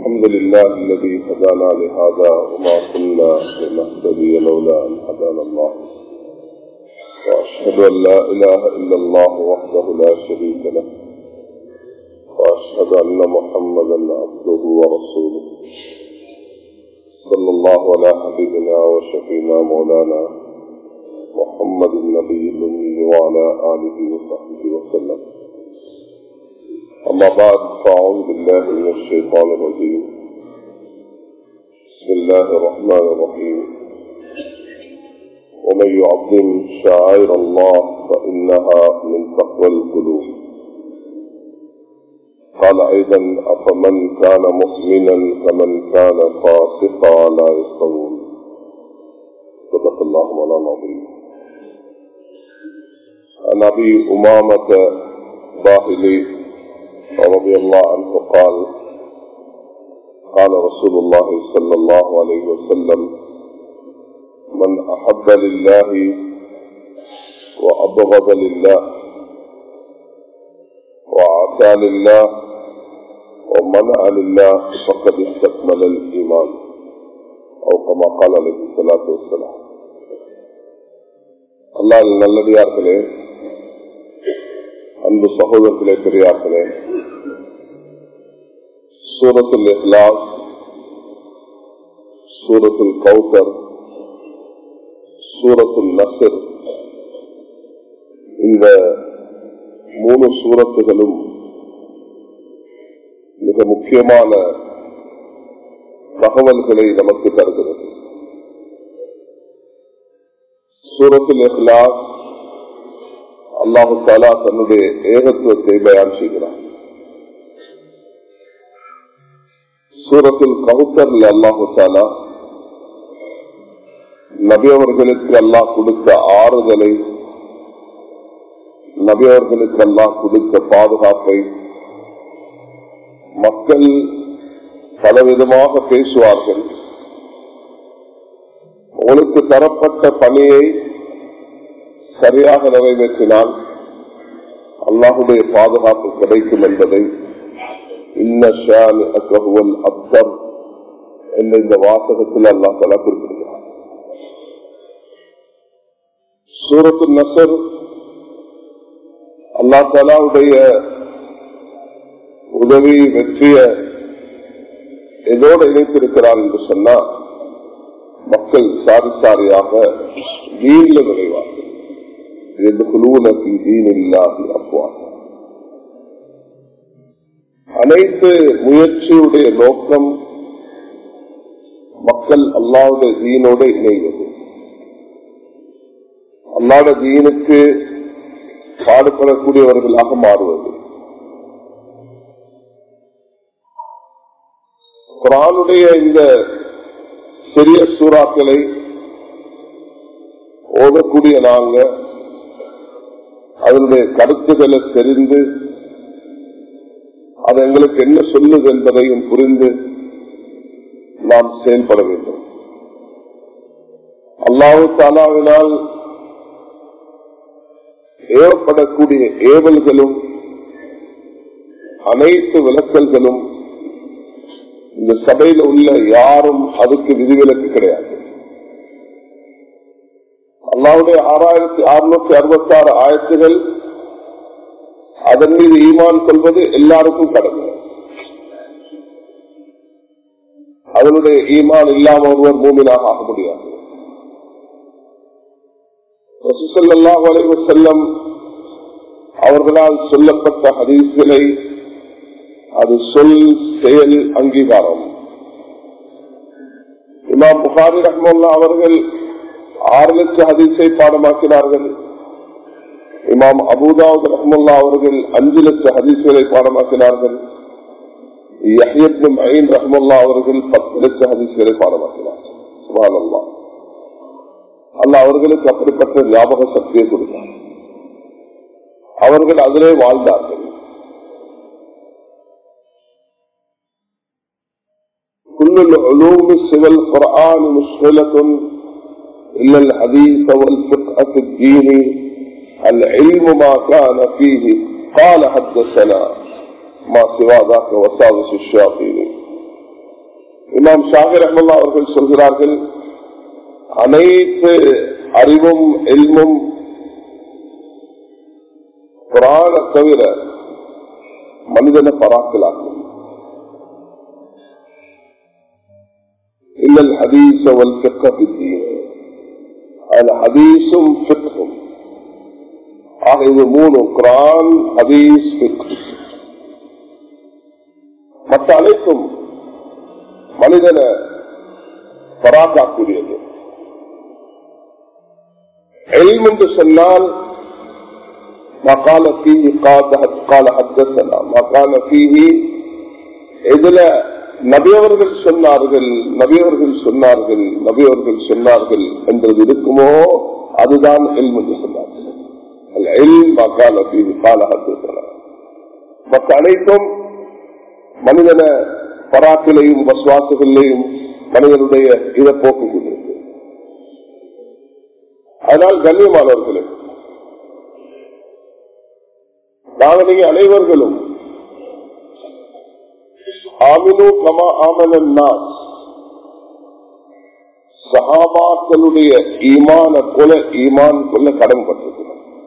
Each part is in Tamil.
الحمد لله الذي هدانا لهذا وما كنا لنهتدي لولا أن هدانا الله وأشهد أن لا إله إلا الله وحده لا شريك له وأشهد أن محمدا عبده ورسوله صلى الله على حبيبنا وشفينا مولانا محمد النبي الأمي وعلى آله وصحبه وسلم أما بعد فأعوذ بالله من الشيطان الرجيم بسم الله الرحمن الرحيم ومن يعظم شعائر الله فإنها من تقوى القلوب قال أيضا أفمن كان مؤمنا كمن كان فاسقا لا يستوون صدق الله مولانا العظيم عن أبي أمامة باهلي رضي الله عنه قال قال رسول الله صلى الله عليه وسلم من أحب لله وأبغض لله وعطى لله ومنع لله فقد استكمل الإيمان أو كما قال عليه الصلاة والسلام الله நல்லடியார்களே அன்பு சகோதரர்களே பெரியார்களே சூரத்துல் இஹ்லாஸ் சூரத்துல் கௌசர் சூரத்துல் நசர் இந்த மூணு சூரத்துகளும் மிக முக்கியமான தகவல்களை நமக்கு தருகிறது சூரத்துல் இஹ்லாஸ் அல்லாஹு தாலா தன்னுடைய ஏகத்துவத்தை பயான் செய்கிறார் சூரத்தில் கவுத்தர்ல அல்லாஹு தாலா நபியவர்களுக்கு அல்லாஹ் கொடுத்த ஆறுதலை நபியவர்களுக்கு அல்லாஹ் கொடுத்த பாதுகாப்பை மக்கள் பலவிதமாக பேசுவார்கள் உங்களுக்கு தரப்பட்ட பணியை சரியாக நிறைவேற்றினால் அல்லாஹுடைய பாதுகாப்பு கிடைக்கும் என்பதை அப்தர் என்ற இந்த வாசகத்தில் அல்லா தலா குறிப்பிடுகிறார் சூரத்து நசர் அல்லா தலாவுடைய உதவி வெற்றிய எதோடு இணைத்திருக்கிறார் என்று சொன்னால் மக்கள் சாரி சாரியாக வீண்ல நுழைவார்கள் அனைத்து முயற்சியுடைய நோக்கம் மக்கள் அல்லாவுடைய தீனோடு இணைவது அல்லாத தீனுக்கு பாடுபடக்கூடியவர்களாக மாறுவது குரானுடைய இந்த சிறிய சூறாக்களை ஓதக்கூடிய நாங்கள் அதனுடைய கருத்துக்களை தெரிந்து அது எங்களுக்கு என்ன சொல்லுது என்பதையும் புரிந்து நாம் செயல்பட வேண்டும் அல்லாவு தாலாவினால் ஏவப்படக்கூடிய ஏவல்களும் அனைத்து விளக்கல்களும் இந்த சபையில் உள்ள யாரும் அதுக்கு விதிவிலக்கு கிடையாது அல்லாவுடைய ஆறாயிரத்தி அறுநூத்தி அறுபத்தி ஆறு ஆயிரத்துகள் அதன் மீது ஈமான் கொள்வது எல்லாருக்கும் கடமை அதனுடைய ஈமான் இல்லாம ஒருவர் மூமினாக ஆக முடியாது செல்லம் அவர்களால் சொல்லப்பட்ட ஹதீஸ்களை அது சொல் செயல் அங்கீகாரம் இமாம் புகாரி ரஹ்முல்லா அவர்கள் ஆறு லட்சம் ஹதீஸை பாடமாக்கினார்கள் இமாம் அபுதாவுத் ரஹ்முல்லா அவர்கள் அஞ்சு லட்சம் ஹதீஸ்களை பாடமாக்கினார்கள் ரஹ்முல்லா அவர்கள் பத்து லட்சம் ஹதீஸ்களை பாடமாக்கினார்கள் சுபான் அல்லா அல்ல அவர்களுக்கு அப்படிப்பட்ட ஞாபக சக்தியை கொடுத்தார் அவர்கள் அதிலே வாழ்ந்தார்கள் كل العلوم سوى القرآن مشغلة إلا الحديث والفقه في الدين العلم ما كان فيه قال حدثنا ما سوى ذاك وساوس الشياطين இமாம் ஷாஹிர் அஹமல்லா அவர்கள் சொல்கிறார்கள் அனைத்து அறிவும் எல்மும் குரான தவிர மனிதனை பராக்கலாக்கும் இல்லல் ஹதீஸ் அவல் அது ஹதீஸும் ஃபிக்கும் ஆக இது மூணு குரான் ஹதீஸ் மற்ற அனைத்தும் மனிதனை பராக்காக்கூடியது எல்ம் என்று சொன்னால் மகால ஃபீஹி கால ஹத்தசனா மகால ஃபீஹி இதுல நபியவர்கள் சொன்னார்கள் நபியவர்கள் சொன்னார்கள் நபியவர்கள் சொன்னார்கள் என்றது இருக்குமோ அதுதான் எல்ம் என்று சொன்னார்கள் மக்கால ஃபீஹி கால ஹத்தசனா மற்ற அனைத்தும் மனிதன பராக்கிலையும் வசுவாசுகளையும் மனிதனுடைய இதை போக்குகிறது அதனால் கண்ணியமானவர்களே நாங்கள் நீங்க அனைவர்களும் ஆமினு கமா ஆமனா சகாபாக்களுடைய ஈமான கொல ஈமான் கொள்ள கடன்பட்டிருக்கிறோம்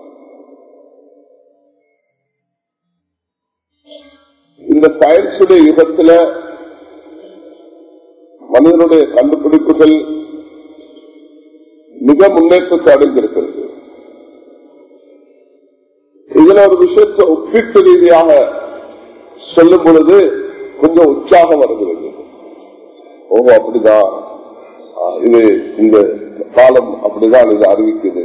இந்த சயின்ஸுடைய யுகத்துல மனிதனுடைய கண்டுபிடிப்புகள் மிக முன்னேற்றத்தை அடைந்திருக்கிறது இதுல ஒரு விஷயத்தை ஒப்பீட்டு ரீதியாக சொல்லும் பொழுது கொஞ்சம் உற்சாகம் வருகிறது ஓஹோ அப்படிதான் இது இந்த காலம் அப்படிதான் இது அறிவிக்குது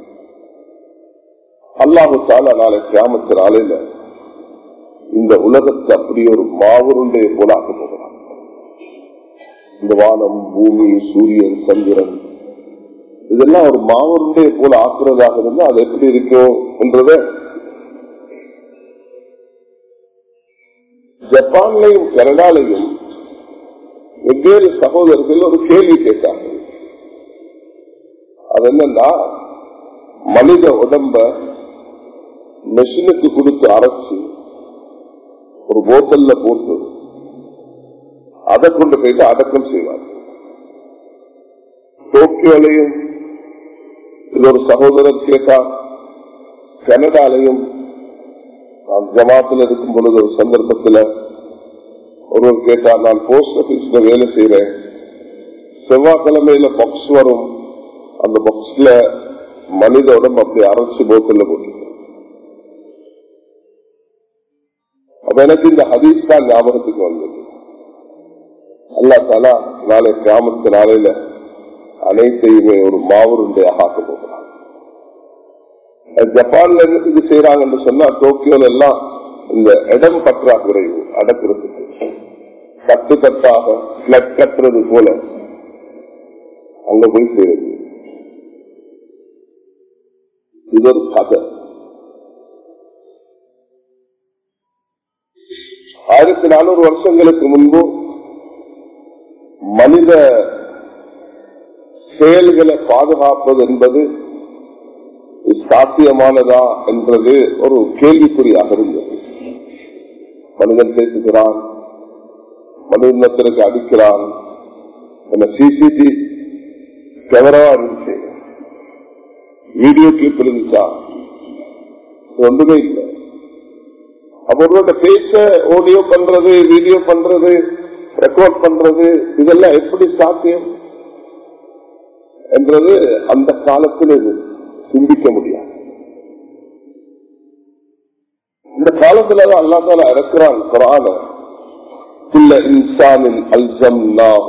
அல்லாஹால நாளை கிராமத்து நாளையில இந்த உலகத்தை அப்படி ஒரு மாவருடைய போல ஆக்க போகிறான் இந்த வானம் பூமி சூரியன் சந்திரன் இதெல்லாம் ஒரு மாவருடைய போல ஆக்குறதாக இருந்தா அது எப்படி இருக்கும் என்றத ஜப்பான்லையும் கனடாலையும் வெவ்வேறு சகோதரர்கள் ஒரு கேள்வி கேட்டார்கள் அது என்னன்னா மனித உடம்ப மெஷினுக்கு கொடுத்து அரைச்சு ஒரு போத்தல்ல போட்டு அதை கொண்டு போயிட்டு அடக்கம் செய்வார் டோக்கியோலையும் இது ஒரு சகோதரர் கேட்டார் கனடாலையும் நான் ஜமாத்தில் இருக்கும் பொழுது ஒரு சந்தர்ப்பத்தில் ஒருவர் கேட்டார் நான் போஸ்ட் ஆபீஸ்ல வேலை செய்யறேன் செவ்வாய்க்கிழமையில பாக்ஸ் வரும் அந்த பாக்ஸ்ல மனித உடம்பு அப்படி அரைச்சு போத்தல்ல போட்டு அப்ப எனக்கு இந்த ஹதீஸ் தான் ஞாபகத்துக்கு வந்தது அல்லா தாலா நாளை கிராமத்து நாளையில அனைத்தையுமே ஒரு மாவுருண்டையாக ஆக்க போகிறான் ஜப்பான்ல என்னத்துக்கு செய்யறாங்கன்னு சொன்னா டோக்கியோல எல்லாம் இந்த இடம் பற்றாக்குறை அடக்கிறதுக்கு கட்டு கட்டாக பிளட் கட்டுறது போல அங்க போய் செய்யறது இது ஒரு கதை ஆயிரத்தி நானூறு வருஷங்களுக்கு முன்பு மனித செயல்களை பாதுகாப்பது என்பது சாத்தியமானதா என்றது ஒரு கேள்விக்குறியாக இருந்தது மனிதன் பேசுகிறான் மனிதத்திற்கு அடிக்கிறான் சிசிடி கேமரா இருந்துச்சு வீடியோ கிளிப் இருந்துச்சா ஒன்றுமே இல்லை அவர்களோட பேச ஆடியோ பண்றது வீடியோ பண்றது ரெக்கார்ட் பண்றது இதெல்லாம் எப்படி சாத்தியம் என்றது அந்த காலத்தில் இது சிந்திக்க முடியாது இந்த காலத்துலதான் அல்லா தால இறக்குறான் குரான குல்ல இன்சானின் அல்சம்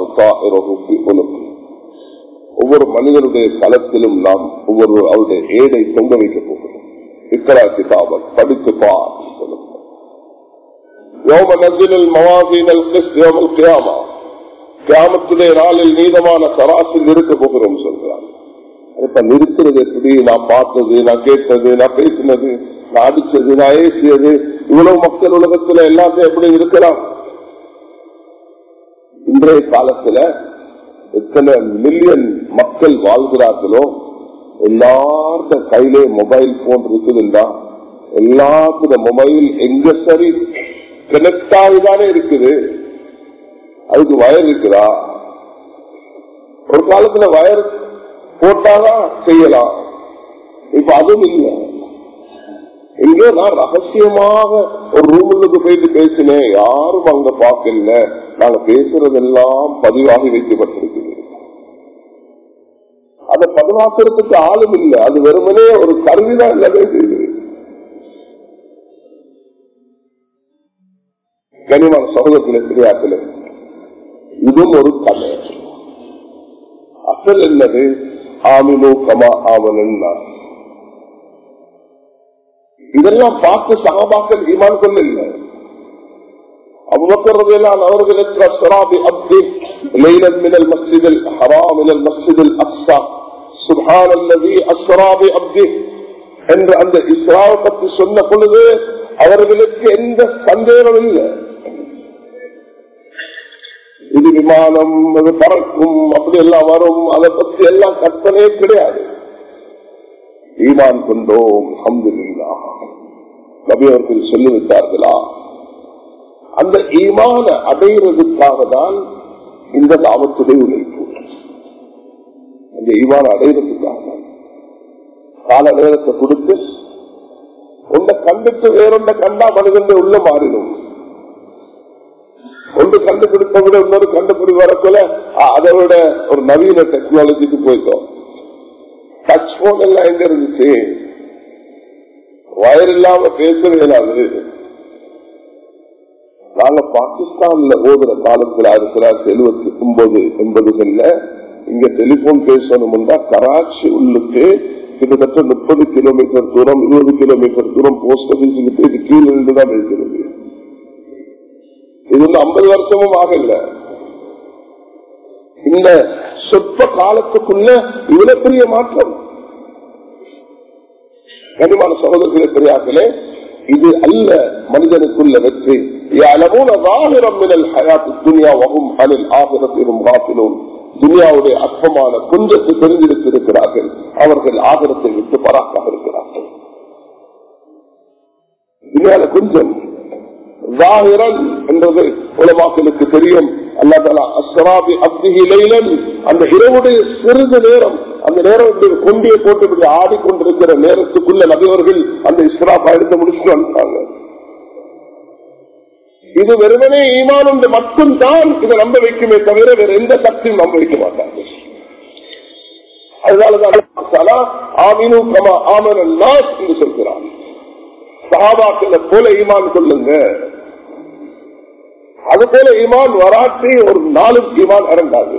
ஒவ்வொரு மனிதனுடைய களத்திலும் நாம் ஒவ்வொரு அவருடைய ஏடை தொங்க வைக்க போகிறோம் இக்கரா கிதாபன் படித்து பா சொல்லுங்க யோம நசினில் மவாசீனல் கிறிஸ்து யோமல் கியாமா கிராமத்துடைய நாளில் நீதமான சராசில் இருக்க போகிறோம் சொல்கிறார் இப்ப நிறுத்துறது எப்படி நான் பார்த்தது நான் கேட்டது நான் பேசினது நான் அடிச்சது நான் ஏசியது இவ்வளவு மக்கள் உலகத்துல எல்லாத்தையும் எப்படி இருக்கலாம் இன்றைய காலத்துல எத்தனை மில்லியன் மக்கள் வாழ்கிறார்களோ எல்லார்ட கையிலே மொபைல் போன் இருக்குதுன்னா எல்லாத்துட மொபைல் எங்க சரி கனெக்ட் ஆகிதானே இருக்குது அதுக்கு வயர் இருக்குதா ஒரு காலத்துல வயர் போட்டாதான் செய்யலாம் இப்ப அதுவும் இல்லை எங்கேயோ நான் ரகசியமாக ஒரு ரூமுக்கு போயிட்டு பேசினேன் யாரும் அங்க பார்க்கல நாங்க பேசுறதெல்லாம் பதிவாகி வைக்கப்பட்டிருக்குது அதை பதிவாக்குறதுக்கு ஆளும் இல்லை அது வெறுமனே ஒரு கருவிதான் எல்லாமே செய்யுது கனிமான சமூகத்தில் தெரியாத்துல இதுவும் ஒரு கதை அசல் என்னது ஆமினோ கமா ஆமனா இதெல்லாம் பார்த்து சகபாக்கள் ஈமான் கொள்ள அவ்வக்கரதையெல்லாம் அவர்களுக்கு அஸ்ராபி அப்தி ليلا من المسجد الحرام الى المسجد الاقصى سبحان الذي اسرى بعبده என்று அந்த இஸ்ராவை பற்றி சொன்ன பொழுது அவர்களுக்கு எந்த சந்தேகம் இல்லை இது விமானம் அது பறக்கும் அப்படி எல்லாம் வரும் அதை பற்றி எல்லாம் கற்பனையே கிடையாது ஈமான் கொண்டோம் அஹமதுல்லா நபி அவர்கள் சொல்லிவிட்டார்களா அந்த ஈமான அடைகிறதுக்காக தான் இந்த தாமத்துடைய உழைப்பு அந்த ஈமான அடைகிறதுக்காக தான் கால நேரத்தை கொடுத்து ஒன்றை கண்டுட்டு வேறொன்றை கண்டா மனிதன் உள்ள மாறிடும் ஒன்று கண்டுபிடிப்ப விட இன்னொரு கண்டுபிடி வரக்குள்ள அதை விட ஒரு நவீன டெக்னாலஜிக்கு போயிட்டோம் டச் போன் எல்லாம் எங்க இருந்துச்சு வயர் இல்லாம பேசவே இயலாது நாங்க பாகிஸ்தான்ல ஓதுற காலத்துல ஆயிரத்தி தொள்ளாயிரத்தி எழுபத்தி ஒன்பது எண்பதுகள்ல இங்க டெலிபோன் பேசணும்னா கராச்சி உள்ளுக்கு கிட்டத்தட்ட முப்பது கிலோமீட்டர் தூரம் இருபது கிலோமீட்டர் தூரம் போஸ்ட் ஆபீஸுக்கு இது கீழே இருந்துதான் இருக்கிறது இது வந்து ஐம்பது வருஷமும் ஆகல இந்த சொற்ப காலத்துக்குள்ள இவ்வளவு பெரிய மாற்றம் கனிமான சகோதரர்களே பெரியார்களே இது அல்ல மனிதனுக்குள்ள வெற்றி துனியாவுடைய அற்பமான குஞ்சத்தை தெரிஞ்சிருக்கிறார்கள் அவர்கள் ஆகரத்தை விட்டு பராக்காக இருக்கிறார்கள் துனியால குஞ்சம் என்றது உலமாக்களுக்கு தெரியும் அந்த இரவுடைய சிறிது நேரம் அந்த நேரம் கொண்டியை போட்டு ஆடிக்கொண்டிருக்கிற நேரத்துக்குள்ள நபியவர்கள் அந்த இஸ்ராப் எடுத்து முடிச்சுட்டு வந்துட்டாங்க இது வெறுமனே ஈமான் என்று மட்டும்தான் இதை நம்ப வைக்குமே தவிர வேற எந்த சக்தியும் நம்ப வைக்க மாட்டாங்க அதனாலதான் ஆமினு கமா ஆமன் என்று சொல்கிறான் சகாபாக்களை போல ஈமான் கொள்ளுங்க அது போல ஈமான் வராட்டி ஒரு நாளும் ஈமான் இறங்காது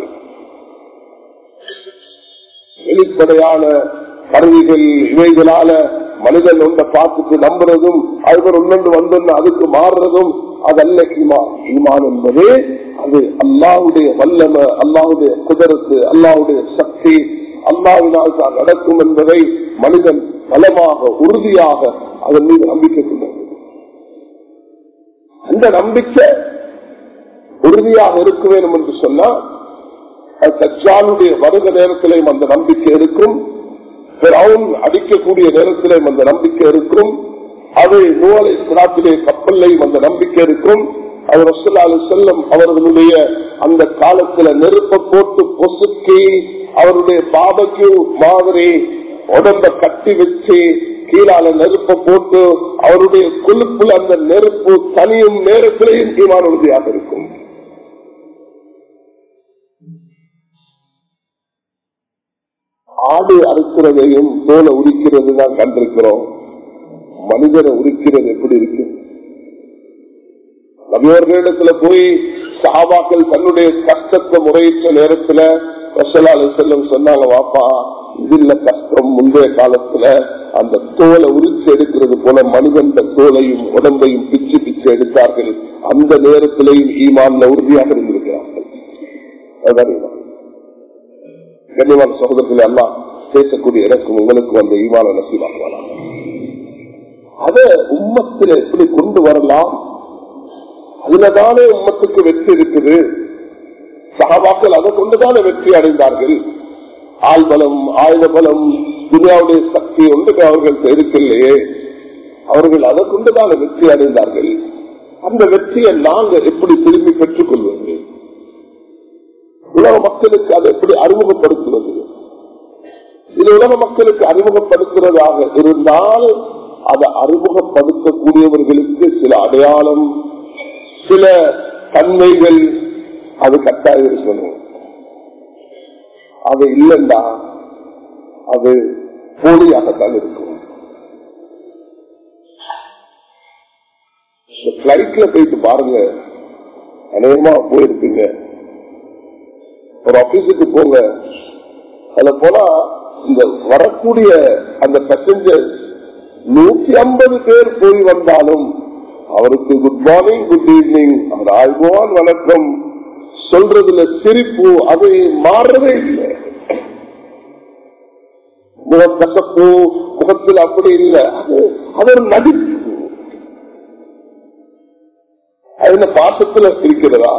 வெளிப்படையான கருவிகள் இவைகளால மனிதன் ஒன்றை பார்த்துட்டு நம்புறதும் அதுக்கு ஒன்னொன்று வந்தொன்னு அதுக்கு மாறுறதும் அதல்ல ஈமான் ஈமான் என்பது அது அல்லாவுடைய வல்லம அல்லாவுடைய குதிரத்து அல்லாவுடைய சக்தி அல்லாவினால் தான் நடக்கும் என்பதை மனிதன் பலமாக உறுதியாக அதன் மீது நம்பிக்கை கொண்டது அந்த நம்பிக்கை உறுதியாக இருக்க வேண்டும் என்று சொன்னால் தச்சாலுடைய வருக நேரத்திலேயும் அந்த நம்பிக்கை இருக்கும் அடிக்கக்கூடிய நேரத்திலேயும் அந்த நம்பிக்கை இருக்கும் அது நூலை சிராத்திலே கப்பல்லையும் அந்த நம்பிக்கை இருக்கும் அவர் ரசூல்லாலு செல்லம் அவர்களுடைய அந்த காலத்துல நெருப்ப போட்டு பொசுக்கி அவருடைய பாபக்கு மாதிரி உடம்ப கட்டி வச்சு கீழால நெருப்ப போட்டு அவருடைய கொழுப்புல அந்த நெருப்பு தனியும் நேரத்திலேயும் ஈமான் உறுதியாக இருக்கும் ஆடு அறுக்கிறதையும் தோலை உரிக்கிறது தான் கண்டிருக்கிறோம் மனிதனை உரிக்கிறது எப்படி இருக்கு நபியவர்களிடத்துல போய் சாபாக்கள் தன்னுடைய கஷ்டத்தை முறையிட்ட நேரத்துல ரசலாலு செல்லம் சொன்னாங்க வாப்பா இதுல கஷ்டம் முந்தைய காலத்துல அந்த தோலை உரிச்சு எடுக்கிறது போல மனிதன் தோலையும் உடம்பையும் பிச்சு பிச்சு எடுத்தார்கள் அந்த நேரத்திலேயும் ஈமான்ல உறுதியாக இருந்திருக்கிறார்கள் கண்ணியமான சகோதரத்தில் எல்லாம் பேசக்கூடிய எனக்கும் உங்களுக்கும் அந்த ஈமான நசீவாக்குவாங்க அத உம்மத்தில் எப்படி கொண்டு வரலாம் அதுலதானே உம்மத்துக்கு வெற்றி இருக்குது சகாபாக்கள் அதை கொண்டுதானே வெற்றி அடைந்தார்கள் ஆள் பலம் ஆயுத பலம் துனியாவுடைய சக்தி ஒன்றுக்கு அவர்கள் இருக்கலையே அவர்கள் அதை கொண்டுதானே வெற்றி அடைந்தார்கள் அந்த வெற்றியை நாங்க எப்படி திரும்பி பெற்றுக் கொள்வது உலக மக்களுக்கு அதை எப்படி அறிமுகப்படுத்துவது இது உலக மக்களுக்கு அறிமுகப்படுத்துவதாக இருந்தால் அதை அறிமுகப்படுத்தக்கூடியவர்களுக்கு சில அடையாளம் சில தன்மைகள் அது கட்டாயம் இருக்கணும் அது இல்லைண்டா அது போலியாகத்தான் இருக்கும் பிளைட்ல போயிட்டு பாருங்க அநேகமா போயிருப்பீங்க ஒரு ஆபீஸுக்கு போங்க அதுல போனா இந்த வரக்கூடிய அந்த பேசஞ்சர் நூத்தி ஐம்பது பேர் போய் வந்தாலும் அவருக்கு குட் மார்னிங் குட் ஈவினிங் அவர் ஆழ்வான் வணக்கம் சொல்றதுல சிரிப்பு அது மாறவே இல்லை முகம் கசப்பு முகத்தில் அப்படி இல்லை அது அது ஒரு நடிப்பு அதுல பாசத்துல சிரிக்கிறதா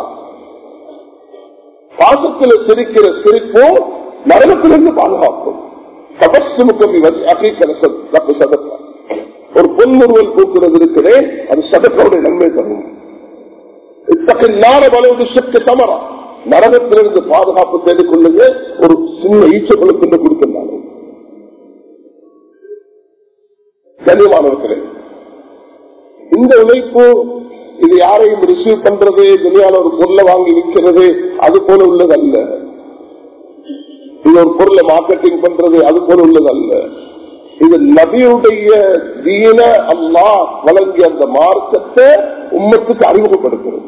பாசத்துல சிரிக்கிற சிரிப்போ நரகத்திலிருந்து பாதுகாக்கும் சபஸ்முகம் சதப்பா ஒரு பொன்முருவல் பூக்குறது இருக்கிறே அது சதக்கோடைய நன்மை தரும் இத்தகைய வலது சக்தி தமரா நரகத்திலிருந்து பாதுகாப்பு தேடிக் கொள்ளுங்க ஒரு சின்ன ஈச்சக்குழுக்கு கொடுக்கின்றாலும் கண்ணியமானவர்களே இந்த உழைப்பு இது யாரையும் ரிசீவ் பண்றது துணியால ஒரு பொருளை வாங்கி விற்கிறது அது போல உள்ளதல்ல இது ஒரு பொருளை மார்க்கெட்டிங் பண்றது அது போல உள்ளதல்ல இது நபியுடைய தீன அல்லா வழங்கிய அந்த மார்க்கத்தை உம்மத்துக்கு அறிமுகப்படுத்துறது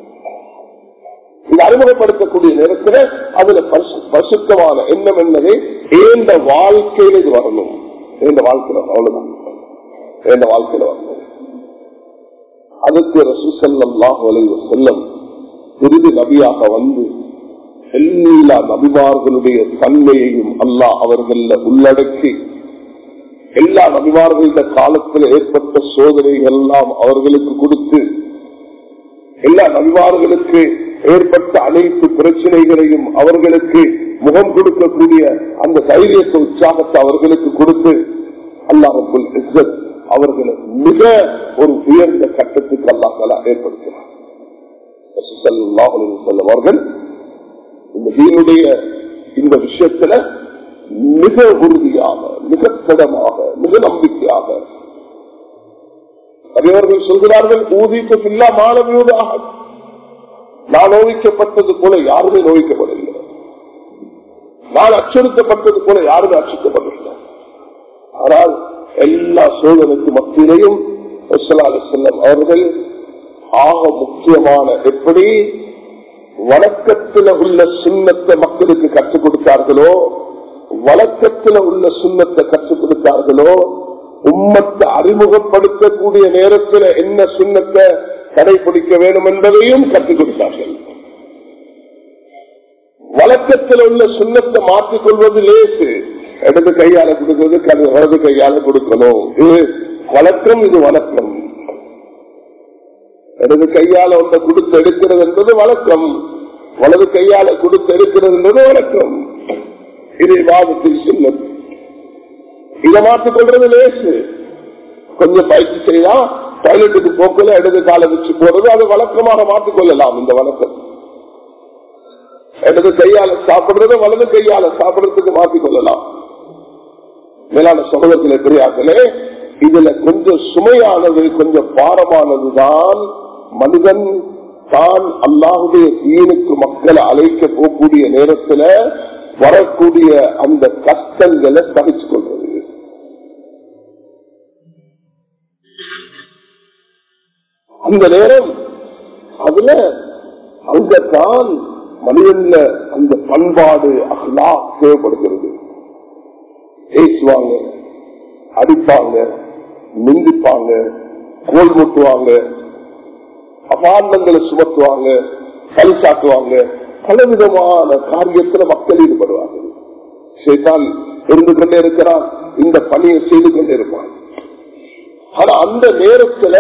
இது அறிமுகப்படுத்தக்கூடிய நேரத்தில் அதுல பசுத்தமான எண்ணம் என்னது ஏந்த வாழ்க்கையில இது வரணும் ஏந்த வாழ்க்கையில அவ்வளவுதான் ஏந்த வாழ்க்கையில வரணும் அதுக்கு ரசூசல்லாஹ் செல்லம் இறுதி நபியாக வந்து எல்லா நபிமார்களுடைய தன்மையையும் அல்லாஹ் அவர்கள் உள்ளடக்கி எல்லா நபிமார்களுடைய காலத்தில் ஏற்பட்ட சோதனைகள் எல்லாம் அவர்களுக்கு கொடுத்து எல்லா நபிமார்களுக்கு ஏற்பட்ட அனைத்து பிரச்சனைகளையும் அவர்களுக்கு முகம் கொடுக்கக்கூடிய அந்த தைரியத்தை உற்சாகத்தை அவர்களுக்கு கொடுத்து அல்லாஹுல் இஸ்ஸத் அவர்களை மிக ஒரு உயர்ந்த கட்டத்துக்கு அல்லாஹலா ஏற்படுத்தினார் அவர்கள் இந்த தீனுடைய இந்த விஷயத்துல மிக உறுதியாக மிக திடமாக மிக நம்பிக்கையாக அவர்கள் சொல்கிறார்கள் ஊதிக்கு பில்லா மாணவியோதாக நான் நோய்க்கப்பட்டது போல யாருமே நோய்க்கப்படவில்லை நான் அச்சுறுத்தப்பட்டது போல யாருமே அச்சுறுத்தப்படவில்லை ஆனால் எல்லா சோதனைக்கு மத்தியிலையும் செல்லம் அவர்கள் ஆக முக்கியமான எப்படி வழக்கத்தில் உள்ள சுண்ணத்தை மக்களுக்கு கற்றுக் கொடுத்தார்களோ வழக்கத்தில் உள்ள சுண்ணத்தை கற்றுக் கொடுத்தார்களோ உம்மத்தை அறிமுகப்படுத்தக்கூடிய நேரத்தில் என்ன சுண்ணத்தை கடைபிடிக்க வேண்டும் என்பதையும் கற்றுக் கொடுத்தார்கள் வழக்கத்தில் உள்ள சுண்ணத்தை மாற்றிக்கொள்வது லேசு இடது கையால கொடுக்கிறது வலது கையால கொடுக்கணும் இது வழக்கம் இது வழக்கம் இடது கையால ஒன்றை கொடுத்து எடுக்கிறது என்பது வழக்கம் வலது கையால கொடுத்து எடுக்கிறது என்பது வழக்கம் இது வாதத்தில் சுண்ணம் இதை மாற்றிக்கொள்றது லேசு கொஞ்சம் பயிற்சி செய்தா டாய்லெட்டுக்கு போக்கல இடது காலை வச்சு போறது அது வழக்கமாக மாற்றிக்கொள்ளலாம் இந்த வழக்கம் இடது கையால சாப்பிடுறது வலது கையால சாப்பிடுறதுக்கு மாற்றிக்கொள்ளலாம் மேலான சகோதரத்திலே பெரியார்களே இதுல கொஞ்சம் சுமையானது கொஞ்சம் பாரமானதுதான் மனிதன் தான் அல்லாஹுடைய தீனுக்கு மக்களை அழைக்க போகக்கூடிய நேரத்துல வரக்கூடிய அந்த கஷ்டங்களை தவிச்சு கொள்வது அந்த நேரம் அதுல அங்கத்தான் மனிதன்ல அந்த பண்பாடு அஹ்லா தேவைப்படுகிறது பேசுவாங்க அடிப்பாங்க நிந்திப்பாங்க கோல் மூட்டுவாங்க அபாண்டங்களை சுமத்துவாங்க கல் சாட்டுவாங்க பலவிதமான காரியத்துல மக்கள் ஈடுபடுவார்கள் சேத்தான் இருந்து கொண்டே இருக்கிறான் இந்த பணியை செய்து கொண்டே இருப்பான் ஆனா அந்த நேரத்துல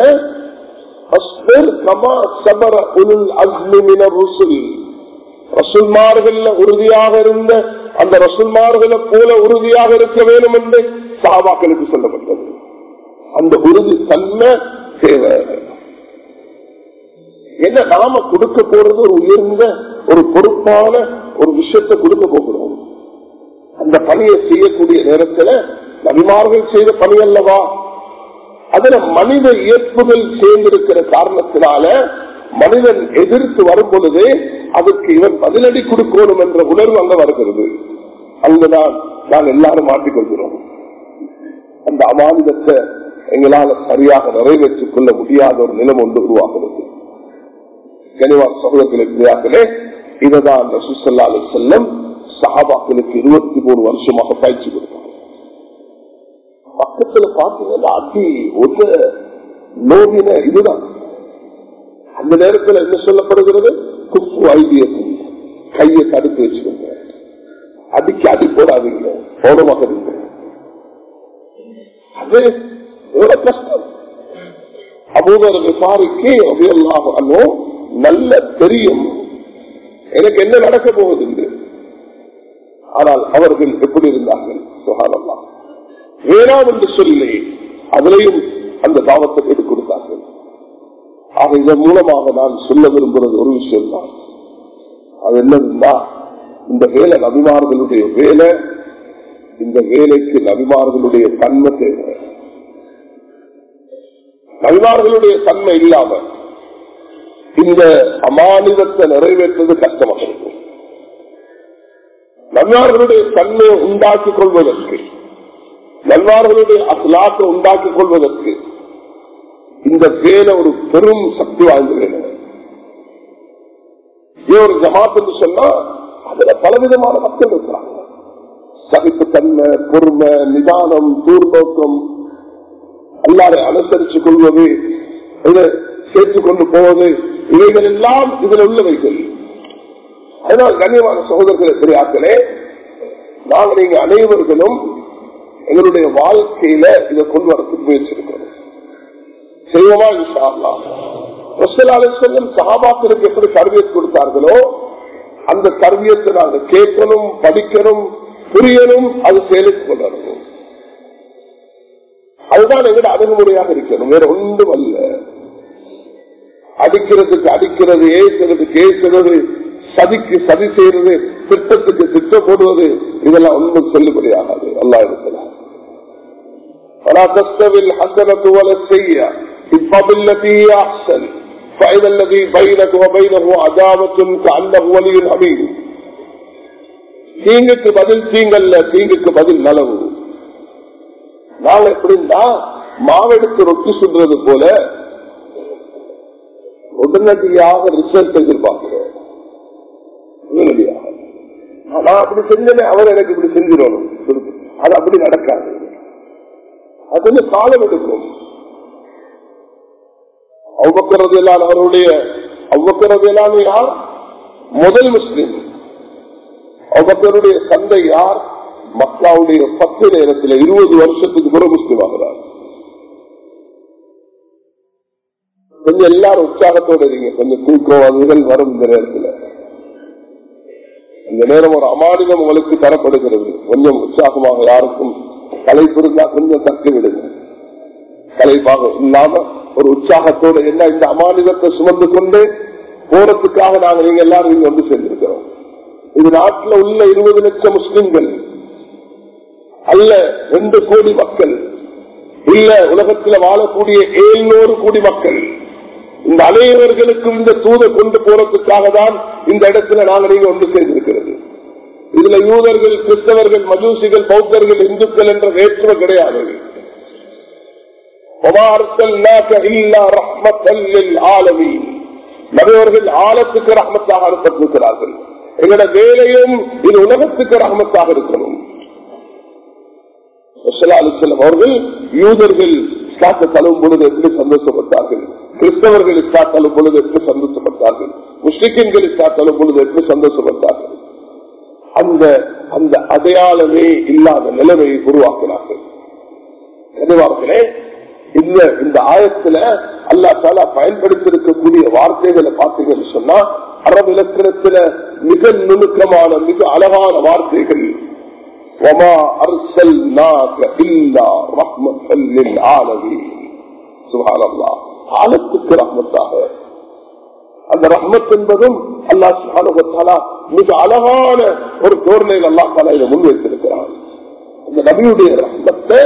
ரசுல்மார்கள் உறுதியாக இருந்த அந்த ரசுல்மார்களை போல உறுதியாக இருக்க வேண்டும் என்று சாபாக்களுக்கு சொல்லப்பட்டது அந்த உறுதி தன்மை தேவை என்ன நாம கொடுக்க போறது ஒரு உயர்ந்த ஒரு பொறுப்பான ஒரு விஷயத்தை கொடுக்க போகிறோம் அந்த பணியை செய்யக்கூடிய நேரத்தில் நபிமார்கள் செய்த பணி அல்லவா அதுல மனித இயற்புகள் சேர்ந்திருக்கிற காரணத்தினால மனிதன் எதிர்த்து வரும் பொழுது அதுக்கு இவன் பதிலடி கொடுக்கணும் என்ற உணர்வு அங்க வருகிறது அங்குதான் நாம் எல்லாரும் மாட்டிக்கொள்கிறோம் அந்த அமானிதத்தை எங்களால் சரியாக நிறைவேற்றிக் கொள்ள முடியாத ஒரு நிலம் ஒன்று உருவாகிறது கனிவா சகோதரர்களே இதுதான் ரசூசல்லாலு செல்லம் சஹாபாக்களுக்கு இருபத்தி மூணு வருஷமாக பயிற்சி கொடுத்தாங்க பக்கத்துல பாத்தீங்கன்னா அதி ஒரு நோவின இதுதான் அந்த நேரத்தில் என்ன சொல்லப்படுகிறது குப்பு ஐதியத்தில் கையை தடுத்து வச்சுக்கோங்க அடிக்க அடி போடாதீங்க கவனமாக இருங்க அது எவ்வளவு கஷ்டம் அபூதர் விசாரிக்கு அவையெல்லாம் நல்ல தெரியும் எனக்கு என்ன நடக்க போகுது என்று ஆனால் அவர்கள் எப்படி இருந்தார்கள் சுகானல்லாம் வேணாம் என்று சொல்லி அதிலையும் அந்த தாவத்தை எடுத்துக் கொடுத்தார்கள் ஆக இதன் மூலமாக நான் சொல்ல விரும்புறது ஒரு விஷயம் தான் அது என்னதுன்னா இந்த வேலை நபிமார்களுடைய வேலை இந்த வேலைக்கு நபிமார்களுடைய தன்மை தேவை நபிமார்களுடைய தன்மை இல்லாம இந்த அமானிதத்தை நிறைவேற்றுவது கஷ்டமாக இருக்கும் நன்மார்களுடைய தன்மையை உண்டாக்கிக் கொள்வதற்கு நன்மார்களுடைய அசலாக்க உண்டாக்கிக் கொள்வதற்கு இந்த வேலை ஒரு பெரும் சக்தி வாய்ந்த வேலை ஒரு ஜமாத் என்று சொன்னா அதுல பலவிதமான மக்கள் இருக்கிறாங்க சகிப்பு தன்மை பொறுமை நிதானம் தூர்நோக்கம் எல்லாரை அனுசரித்துக் கொள்வது இதை சேர்த்துக் கொண்டு போவது இவைகள் எல்லாம் இதில் உள்ளவைகள் அதனால் கண்ணியமான சகோதரர்களை பெரியாக்களே நாங்கள் நீங்க அனைவர்களும் எங்களுடைய வாழ்க்கையில இதை கொண்டு வரத்துக்கு முயற்சி இருக்கிறோம் செய்வோமா இன்ஷால்லாம் செல்லும் சகாபாக்களுக்கு எப்படி கருவியத் கொடுத்தார்களோ அந்த கருவியத்தை நாங்கள் கேட்கணும் படிக்கணும் புரியணும் அது செயலுக்கு கொள்ளணும் அதுதான் எங்கட அணுகுமுறையாக இருக்கணும் வேற ஒன்றும் அல்ல அடிக்கிறதுக்கு அடிக்கிறது ஏசுறதுக்கு ஏசுறது சதிக்கு சதி செய்யறது திட்டத்துக்கு திட்டம் போடுவது இதெல்லாம் ஒன்றும் செல்லுபடியாகாது அல்லா இருக்கலாம் ولا تستوي الحسنة ولا السيئة ادفع بالتي هي أحسن فإذا الذي بينك وبينه عداوة كأنه ولي حميد தீங்குக்கு பதில் தீங்கல்ல தீங்குக்கு பதில் நலவு நாங்க எப்படின்னா மாவெடுத்து ரொட்டி சுடுறது போல உடனடியாக ரிசல்ட் எதிர்பார்க்கிறோம் உடனடியாக நான் அப்படி செஞ்சேனே அவர் எனக்கு இப்படி செஞ்சிடணும் அது அப்படி நடக்காது அது கொஞ்சம் காலம் எடுக்கும் அவ்வக்கிறது எல்லாம் அவருடைய அவ்வக்கிறது எல்லாம் யார் முதல் முஸ்லிம் அவ்வக்கருடைய தந்தை யார் மக்காவுடைய பத்து நேரத்தில் இருபது வருஷத்துக்கு பிறகு முஸ்லிம் ஆகிறார் கொஞ்சம் எல்லாரும் உற்சாகத்தோட இருங்க கொஞ்சம் தூக்கம் அதுகள் வரும் இந்த நேரத்தில் இந்த நேரம் ஒரு அமானிதம் உங்களுக்கு தரப்படுகிறது கொஞ்சம் உற்சாகமாக யாருக்கும் கலைப்பு இருந்தா கொஞ்சம் தக்கி விடுங்க கலைப்பாக இல்லாம ஒரு உற்சாகத்தோடு என்ன இந்த அமானிதத்தை சுமந்து கொண்டு போறதுக்காக நாங்கள் நீங்க எல்லாரும் இங்க வந்து சேர்ந்திருக்கிறோம் இது நாட்டில் உள்ள இருபது லட்சம் முஸ்லிம்கள் அல்ல ரெண்டு கோடி மக்கள் இல்ல உலகத்தில் வாழக்கூடிய ஏழ்நூறு கோடி மக்கள் இந்த அனைவர்களுக்கும் இந்த தூதை கொண்டு போறதுக்காக தான் இந்த இடத்துல நாங்கள் நீங்க ஒன்று சேர்ந்திருக்கிறது இதுல யூதர்கள் கிறிஸ்தவர்கள் மஜூசிகள் பௌத்தர்கள் இந்துக்கள் என்ற வேற்றுமை கிடையாது நபவர்கள் ஆழத்துக்கு ரஹமத்தாக அனுப்பட்டிருக்கிறார்கள் எங்களோட வேலையும் இது உலகத்துக்கு ரஹமத்தாக இருக்கணும் அவர்கள் யூதர்கள் இஸ்லாத்தை தழுவும் பொழுது எப்படி சந்தோஷப்பட்டார்கள் கிறிஸ்தவர்கள் இஸ்லா தழும் பொழுது எப்படி சந்தோஷப்பட்டார்கள் முஸ்லிம்கள் இஸ்லா தழும் பொழுது எப்படி சந்தோஷப்பட்டார்கள் அந்த அந்த அடையாளமே இல்லாத நிலைமையை உருவாக்கினார்கள் நினைவார்களே இந்த இந்த ஆயத்துல அல்லா தாலா பயன்படுத்தி இருக்கக்கூடிய வார்த்தைகளை பார்த்தீங்கன்னு சொன்னா அரபு இலக்கணத்துல மிக நுணுக்கமான மிக அழகான வார்த்தைகள் ஆலத்துக்கு ரஹ்மத்தாக அந்த ரஹ்மத் என்பதும் அல்லா சுஹானுபத்தாலா மிக அழகான ஒரு தோரணையில் அல்லா தாலா இதை முன்வைத்திருக்கிறான் அந்த நபியுடைய ரஹ்மத்தை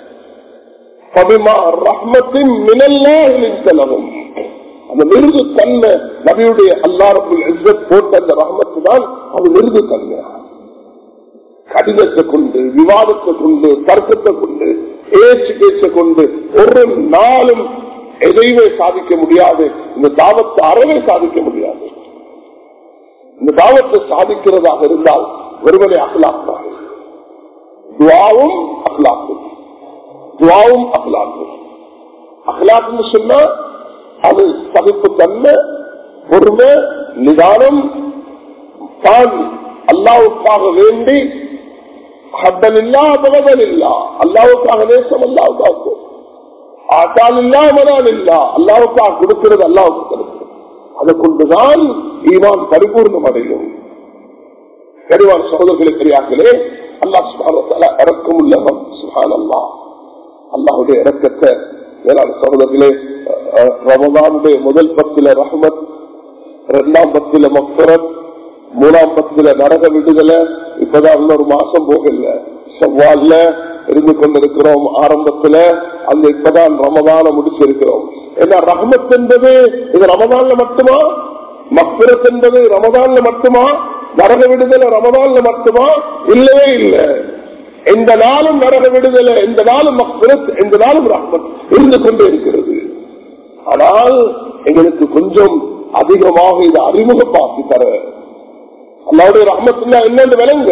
ரஹ்மத்தின் மினல்லாஹின் அந்த மிருது தன்மை நபியுடைய அல்லாரப்புல் இஸ்ஸத் போட்ட அந்த ரஹ்மத்து தான் அது மிருது தன்மை கடிதத்தை கொண்டு விவாதத்தை கொண்டு தர்க்கத்தை கொண்டு ஏச்சு பேச்சை கொண்டு ஒரு நாளும் எதையுமே சாதிக்க முடியாது இந்த தாவத்தை அறவே சாதிக்க முடியாது இந்த தாவத்தை சாதிக்கிறதாக இருந்தால் ஒருவனை அகலாக்குறாங்க துவாவும் அகலாக்கும் துவாவும் அகலாக்கும் அகலாக்குன்னு சொன்னா அது சகிப்பு தன்மை பொறுமை நிதானம் தான் அல்லாவுக்காக வேண்டி ஹத்தல் இல்லா பகதல் இல்லா அல்லாவுக்காக நேசம் அல்லாவுக்காக ஆட்டால் இல்லா மனால் இல்லா அல்லாவுக்காக கொடுக்கிறது அல்லாவுக்கு கொடுக்கிறது அதை கொண்டுதான் ஈவான் பரிபூர்ணம் அடையும் கருவான் சகோதரர்களை பெரியார்களே அல்லா சுபான இறக்கம் உள்ளவன் சுகான் அல்லா அல்லாவுடைய இறக்கத்தை வேளாண் சகோதரர்களே ரமதானுடைய முதல் பத்துல ரஹமத் இரண்டாம் பத்துல மக்சரத் மூணாம் பத்துல நரக விடுதலை இப்பதான் இன்னொரு மாசம் போகல செவ்வாழ்ல இருந்து கொண்டிருக்கிறோம் ஆரம்பத்துல அந்த இப்பதான் ரமதான முடிச்சிருக்கிறோம் ஏன்னா ரஹமத் என்பது இது ரமதான்ல மட்டுமா மக்சரத் என்பது ரமதான்ல மட்டுமா நரக விடுதலை ரமதான்ல மட்டுமா இல்லவே இல்லை எந்த நாளும் நரக விடுதலை எந்த நாளும் மக்சரத் எந்த நாளும் ரஹமத் இருந்து கொண்டே இருக்கிறது ஆனால் எங்களுக்கு கொஞ்சம் அதிகமாக இதை அறிமுகப்படுத்தி தர அல்லாவுடைய ரஹமத்துல்லா என்னன்னு விளங்க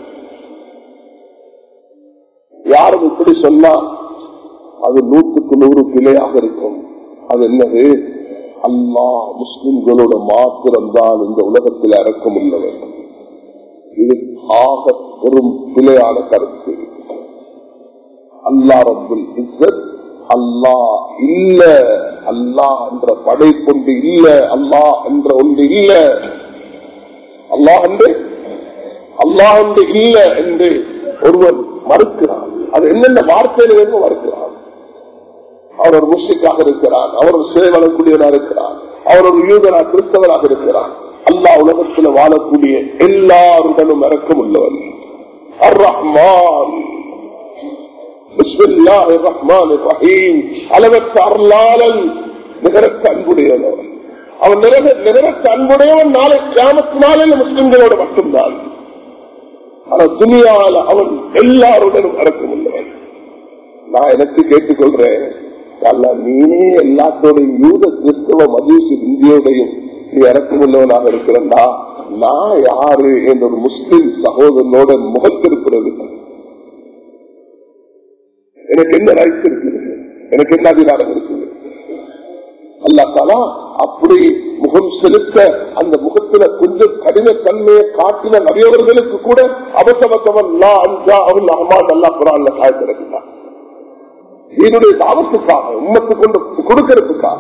யாரும் இப்படி சொன்னா அது நூற்றுக்கு நூறு பிழையாக இருக்கும் அது என்னது அல்லா முஸ்லிம்களோட மாத்திரம்தான் இந்த உலகத்தில் இறக்கம் உள்ளவர் இது ஆக பெரும் பிழையான கருத்து அல்லா ரபுல் இஸ்ஸத் அல்லா இல்ல அல்லா என்ற படை கொண்டு இல்ல அல்லா என்ற ஒன்று இல்ல அல்லாஹ் என்று அல்லாஹ் என்று இல்ல என்று ஒருவர் மறுக்கிறார் அது என்னென்ன வார்த்தையில இருந்து மறுக்கிறார் அவர் ஒரு முஸ்லிக்காக இருக்கிறார் அவர் ஒரு சிலை வளரக்கூடியவராக இருக்கிறார் அவர் ஒரு யூதனா கிறிஸ்தவராக இருக்கிறார் அல்லாஹ் உலகத்தில் வாழக்கூடிய எல்லாருடனும் இறக்கம் உள்ளவன் அர் ரஹ்மான் அளவற்ற அருளாளன் நிகரத்த அன்புடையவன் அவன் நிகரத்த அன்புடையவன் நாளை கிராமத்தினாலே முஸ்லிம்களோடு மட்டும்தான் ஆனா துணியால் அவன் எல்லாருடனும் இறக்கம் உள்ளவன் நான் எனக்கு கேட்டுக்கொள்றேன் அல்ல நீனே எல்லாத்தோடையும் யூத கிறிஸ்தவ மதீசு இந்தியோடையும் நீ இறக்கம் உள்ளவனாக இருக்கிறண்டா நான் யாரு என்ற ஒரு முஸ்லிம் சகோதரனோட முகத்திருக்கிறது எனக்கு என்ன ரைட்ஸ் இருக்குது எனக்கு என்ன அதிகாரம் இருக்குது அல்லா தாலா அப்படி முகம் செலுத்த அந்த முகத்துல கொஞ்சம் கடின தன்மையை காட்டின நிறையவர்களுக்கு கூட அவசவத்தவன் அஞ்சா அவன் அஹமான் அல்லா குரான்ல சாய்த்திருக்கிறான் இதனுடைய தாவத்துக்காக உண்மத்து கொண்டு கொடுக்கிறதுக்காக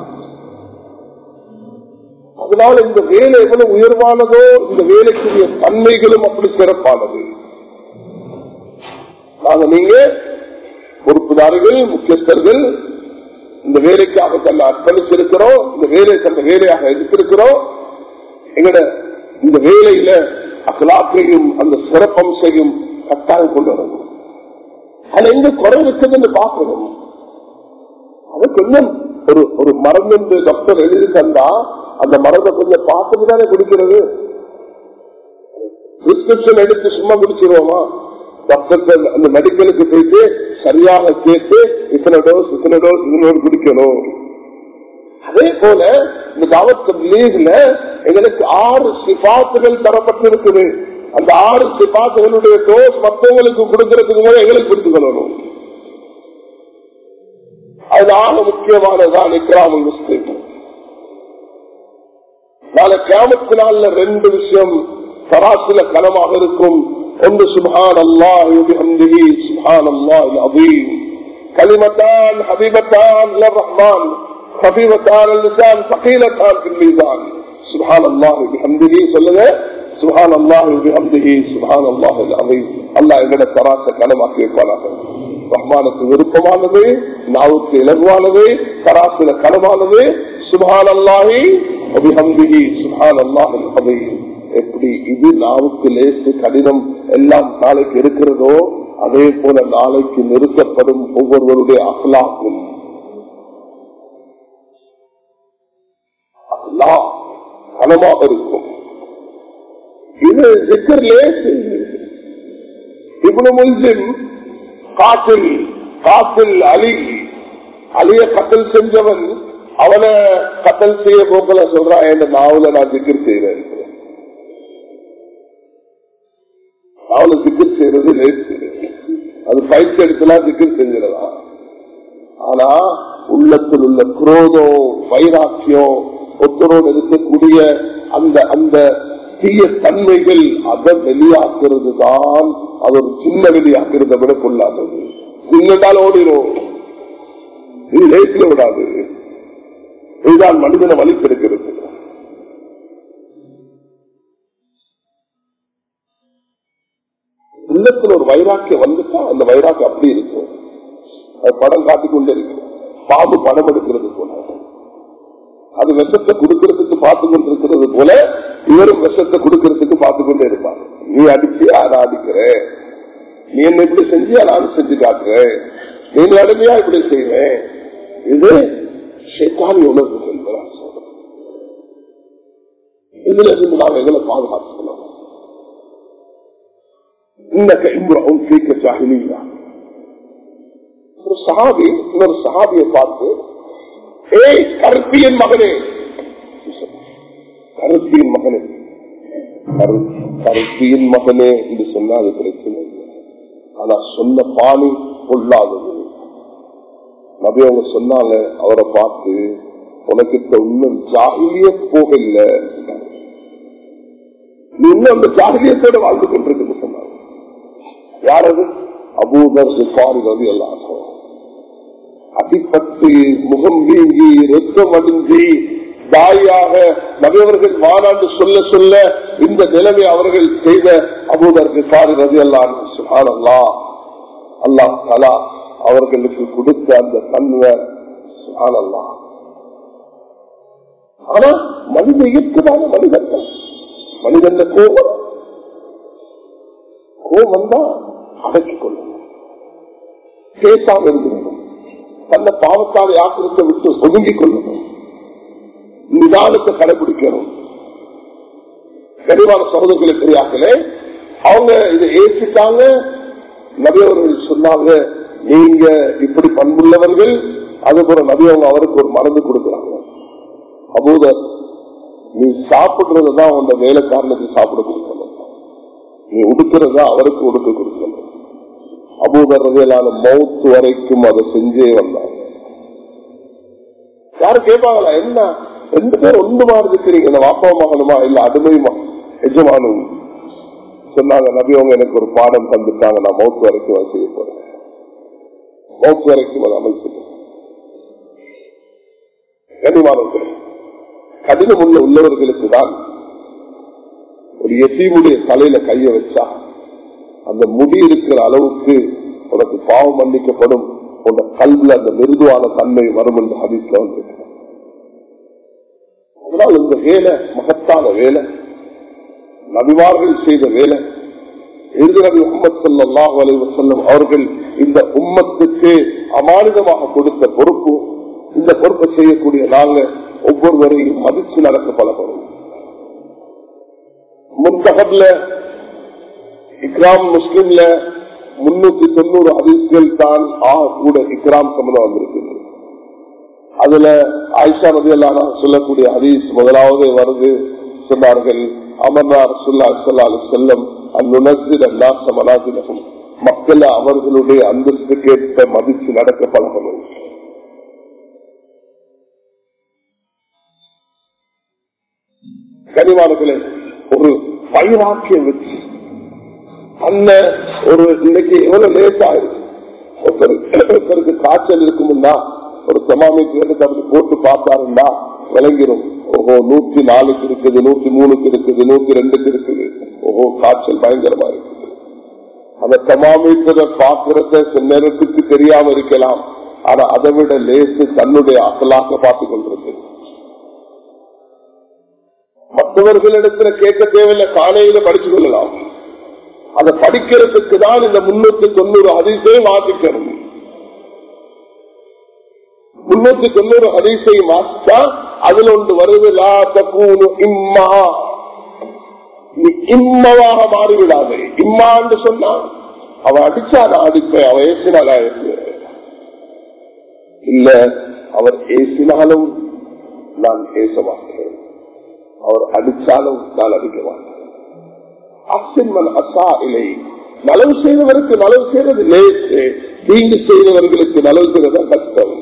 அதனால இந்த வேலை எவ்வளவு உயர்வானதோ இந்த வேலைக்குரிய தன்மைகளும் அப்படி சிறப்பானது நாங்க நீங்க பொறுப்புதாரிகள் முக்கியஸ்தர்கள் இந்த வேலைக்காக தன்னை அர்ப்பணிச்சிருக்கிறோம் இந்த வேலை தந்த வேலையாக எடுத்திருக்கிறோம் எங்கட இந்த வேலையில அகலாக்கையும் அந்த சிறப்பம்சையும் கட்டாயம் கொண்டு வரணும் அது எங்க குறை இருக்குதுன்னு பார்க்கணும் அது கொஞ்சம் ஒரு ஒரு மருந்து டாக்டர் எழுதி தந்தா அந்த மருந்தை கொஞ்சம் பார்த்துட்டு தானே குடிக்கிறது பிரிஸ்கிரிப்ஷன் எடுத்து சும்மா குடிச்சிருவோமா டாக்டர் அந்த மெடிக்கலுக்கு போயிட்டு சரியாக கேட்டு இத்தனை டோஸ் இத்தனை டோஸ் இதனோடு குடிக்கணும் அதே போல இந்த தாவத் லீக்ல எங்களுக்கு ஆறு சிபாத்துகள் தரப்பட்டிருக்குது அந்த ஆறு சிபாத்துகளுடைய டோஸ் மற்றவங்களுக்கு கொடுக்கறதுக்கு போது எங்களுக்கு கொடுத்துக்கணும் அது ஆக முக்கியமானதான் இக்ராமுல் முஸ்லிம் நாளை கிராமத்து நாள்ல ரெண்டு விஷயம் சராசில கனமாக இருக்கும் ஒன்று சுபான் அல்லாஹ் சுபான் அல்லாஹ் அபீம் كلمتان حبيبتان للرحمن خفيفتان اللسان ثقيلتان في الميزان سبحان الله بحمده சொல்லுங்க سبحان الله بحمده سبحان الله العظيم அல்லாஹ் எங்கட சராச கனமாக்கி வைப்பானாக ரஹ்மானுக்கு விருப்பமானது நாவுக்கு இலகுவானது சராசில கனமானது சுபான் அல்லாஹி அபிஹம்பிகி சுஹான் அல்லாஹில் அதையும் எப்படி இது நாவுக்கு லேசு கடினம் எல்லாம் நாளைக்கு இருக்கிறதோ அதே போல நாளைக்கு நிறுத்தப்படும் ஒவ்வொருவருடைய அகலாக்கும் அல்லாஹ் கனமாக இருக்கும் இது சிக்கர் லேசு இவ்வளவு முல்ஜிம் காற்றில் காற்றில் அலி அலிய கத்தல் செஞ்சவன் அவனை கத்தல் செய்ய போக்கல சொல்றான் என் நாவல நான் திக்கர் செய்யறேன் நாவல திக்கர் செய்யறது லேசு அது பயிற்சி எடுத்துலாம் திக்கர் செஞ்சிடலாம் ஆனா உள்ளத்தில் உள்ள குரோதம் வைராக்கியம் ஒத்தரோடு இருக்கக்கூடிய அந்த அந்த தீய தன்மைகள் அதை வெளியாக்குறது தான் அது ஒரு சின்ன வெளியாக்குறத விட கொள்ளாதது சின்னதால் ஓடிடும் இது லேசில விடாது இதுதான் மனிதனை வழி கெடுக்கிறது உள்ளத்துல ஒரு வைராக்கியம் வந்துட்டா அந்த வைராக்கியம் அப்படி இருக்கும் அது படம் காட்டிக்கொண்டே இருக்கும் பாம்பு படம் எடுக்கிறது போல அது விஷத்தை கொடுக்கறதுக்கு பார்த்து கொண்டிருக்கிறது போல இவரும் விஷத்தை கொடுக்கறதுக்கு பார்த்து கொண்டே இருப்பார் நீ அடிச்சியா நான் அடிக்கிறேன் நீ என்ன இப்படி செஞ்சியா நான் செஞ்சு காட்டுறேன் நீ அடிமையா இப்படி செய்வேன் இது சேத்தானி உணர்வு என்பதாக சொல்றேன் இதுல இருந்து நாம் எங்களை பாதுகாத்துக்கணும் இந்த கைம்புறம் கேட்க ஜாகிலியா ஒரு சஹாபி இன்னொரு சஹாபியை பார்த்து ஏய் கருத்தியின் மகனே கருத்தியின் மகனே கருத்தியின் மகனே என்று சொன்னா அது பிரச்சனை இல்லை ஆனா சொன்ன பாணி பொல்லாதது நபி அவங்க சொன்னாங்க அவரை பார்த்து உனக்கு இன்னும் ஜாகிலிய போகல நீ இன்னும் அந்த ஜாகிலியத்தோட வாழ்ந்து கொண்டிருக்கு சொன்னாங்க யாரது அபூதர் சிபாரி ரவி எல்லாரும் அடிப்பட்டு முகம் வீங்கி ரத்தம் அடிஞ்சி தாயாக நபியவர்கள் மாநாடு சொல்ல சொல்ல இந்த நிலைமை அவர்கள் செய்த அபூதர் சிபாரி ரவி எல்லாம் சுகானல்லா அல்லாஹ் தலா அவர்களுக்கு கொடுத்த அந்த தன்மை சுகானல்லா ஆனா மனித இயற்கைதான மனிதர்கள் மனிதன் கோபம் கோபம் தான் அடக்கிக் கொள்ளணும் பேசாம இருக்கணும் தன்னை பாவத்தால் ஆக்கிரத்தை விட்டு ஒதுங்கிக் கொள்ளணும் நிதானத்தை கடைபிடிக்கணும் கனிவான சகோதரர்களை தெரியாங்களே அவங்க இதை ஏற்றிட்டாங்க நபியவர்கள் சொன்னாங்க நீங்க இப்படி பண்புள்ளவர்கள் அதுபோல நபி அவங்க அவருக்கு ஒரு மருந்து கொடுக்குறாங்க அபூதர் நீ சாப்பிடுறதுதான் உங்க வேலைக்காரனுக்கு சாப்பிட கொடுக்கணும் நீ உடுக்கிறதா அவருக்கு உடுக்க கொடுக்கணும் அபூதரதையிலான மௌத்து வரைக்கும் அதை செஞ்சே வந்தாங்க யாரு கேட்பாங்களா என்ன ரெண்டு பேரும் ஒன்று மாதிரி இருக்கிறீங்க வாப்பா மகனுமா இல்ல அடிமையுமா எஜமானும் சொன்னாங்க நபி அவங்க எனக்கு ஒரு பாடம் தந்துட்டாங்க நான் மௌத்து வரைக்கும் அதை செய்ய போறேன் மௌத்து வரைக்கும் அதை அமல் செய்ய கனிமானவர்கள் கடினம் உள்ள உள்ளவர்களுக்கு தான் ஒரு எசீமுடைய தலையில கைய வச்சா அந்த முடி இருக்கிற அளவுக்கு உனக்கு பாவம் மன்னிக்கப்படும் உன் கல்வில அந்த மிருதுவான தன்மை வரும் என்று ஹதீஸ்ல வந்து அதனால் இந்த வேலை மகத்தான வேலை நபிமார்கள் செய்த வேலை எதிர்நபி முகமது சல்லாஹ் அலி வசல்லம் அவர்கள் இந்த உம்மத்துக்கு அமானிதமாக கொடுத்த பொறுப்பு இந்த பொறுப்பை செய்யக்கூடிய நாங்க ஒவ்வொருவரையும் மதிச்சு நடக்க பழகணும் முன்தகர்ல இக்ராம் முஸ்லிம்ல முன்னூத்தி தொண்ணூறு அதிர்ச்சிகள் தான் ஆ கூட இக்ராம் சம்பந்தம் வந்திருக்கிறது அதுல ஆயிஷா ரதியல்லான சொல்லக்கூடிய ஹதீஸ் முதலாவது வருது சொன்னார்கள் அமர்னார் சுல்லா சல்லா செல்லம் அந்நுணர்ச்சிட நாச மனாசிலகும் மக்களை அவர்களுடைய அந்தஸ்துக்கேற்ப மதிச்சு நடக்க பழகணும் கனிவானங்களே ஒரு வைராக்கியம் வச்சு அந்த ஒரு இன்னைக்கு எவ்வளவு லேட் ஆயிருக்கு ஒருத்தருக்கு காய்ச்சல் இருக்குமுன்னா ஒரு சமாமிக்கு எடுத்து அப்படி போட்டு பார்த்தாருன்னா விளங்கிடும் ஓஹோ நூத்தி நாலுக்கு இருக்குது நூத்தி மூணுக்கு இருக்குது நூத்தி ரெண்டுக்கு இருக்குது ஓஹோ காய்ச்சல் பயங்கரமா இருக்குது அந்த தமாமீட்டரை பார்க்கறத சில நேரத்துக்கு தெரியாம இருக்கலாம் ஆனா அதை விட லேசு தன்னுடைய அசலாக பார்த்து கொண்டிருக்கு மற்றவர்களிடத்துல கேட்க தேவையில்லை காலையில படிச்சு கொள்ளலாம் அதை படிக்கிறதுக்கு தான் இந்த முன்னூத்தி தொண்ணூறு ஹதீஸை வாசிக்கணும் முன்னூத்தி தொண்ணூறு ஹதீஸை வாசித்தா அதுல ஒன்று வருது லா தக்கூனு இம்மா நீ இம்மவாக மாறிவிடாது இம்மான்னு சொன்னா அவ அடிச்சா நான் அடிப்பேன் அவ ஏசினா நான் ஏசுவேன் இல்ல அவர் ஏசினாலும் நான் ஏச மாட்டேன் அவர் அடிச்சாலும் நான் அடிக்க மாட்டேன் அசின்மன் அசா இலை நலவு செய்தவருக்கு நலவு செய்வது லேசு தீங்கு செய்தவர்களுக்கு நலவு செய்வது கஷ்டம்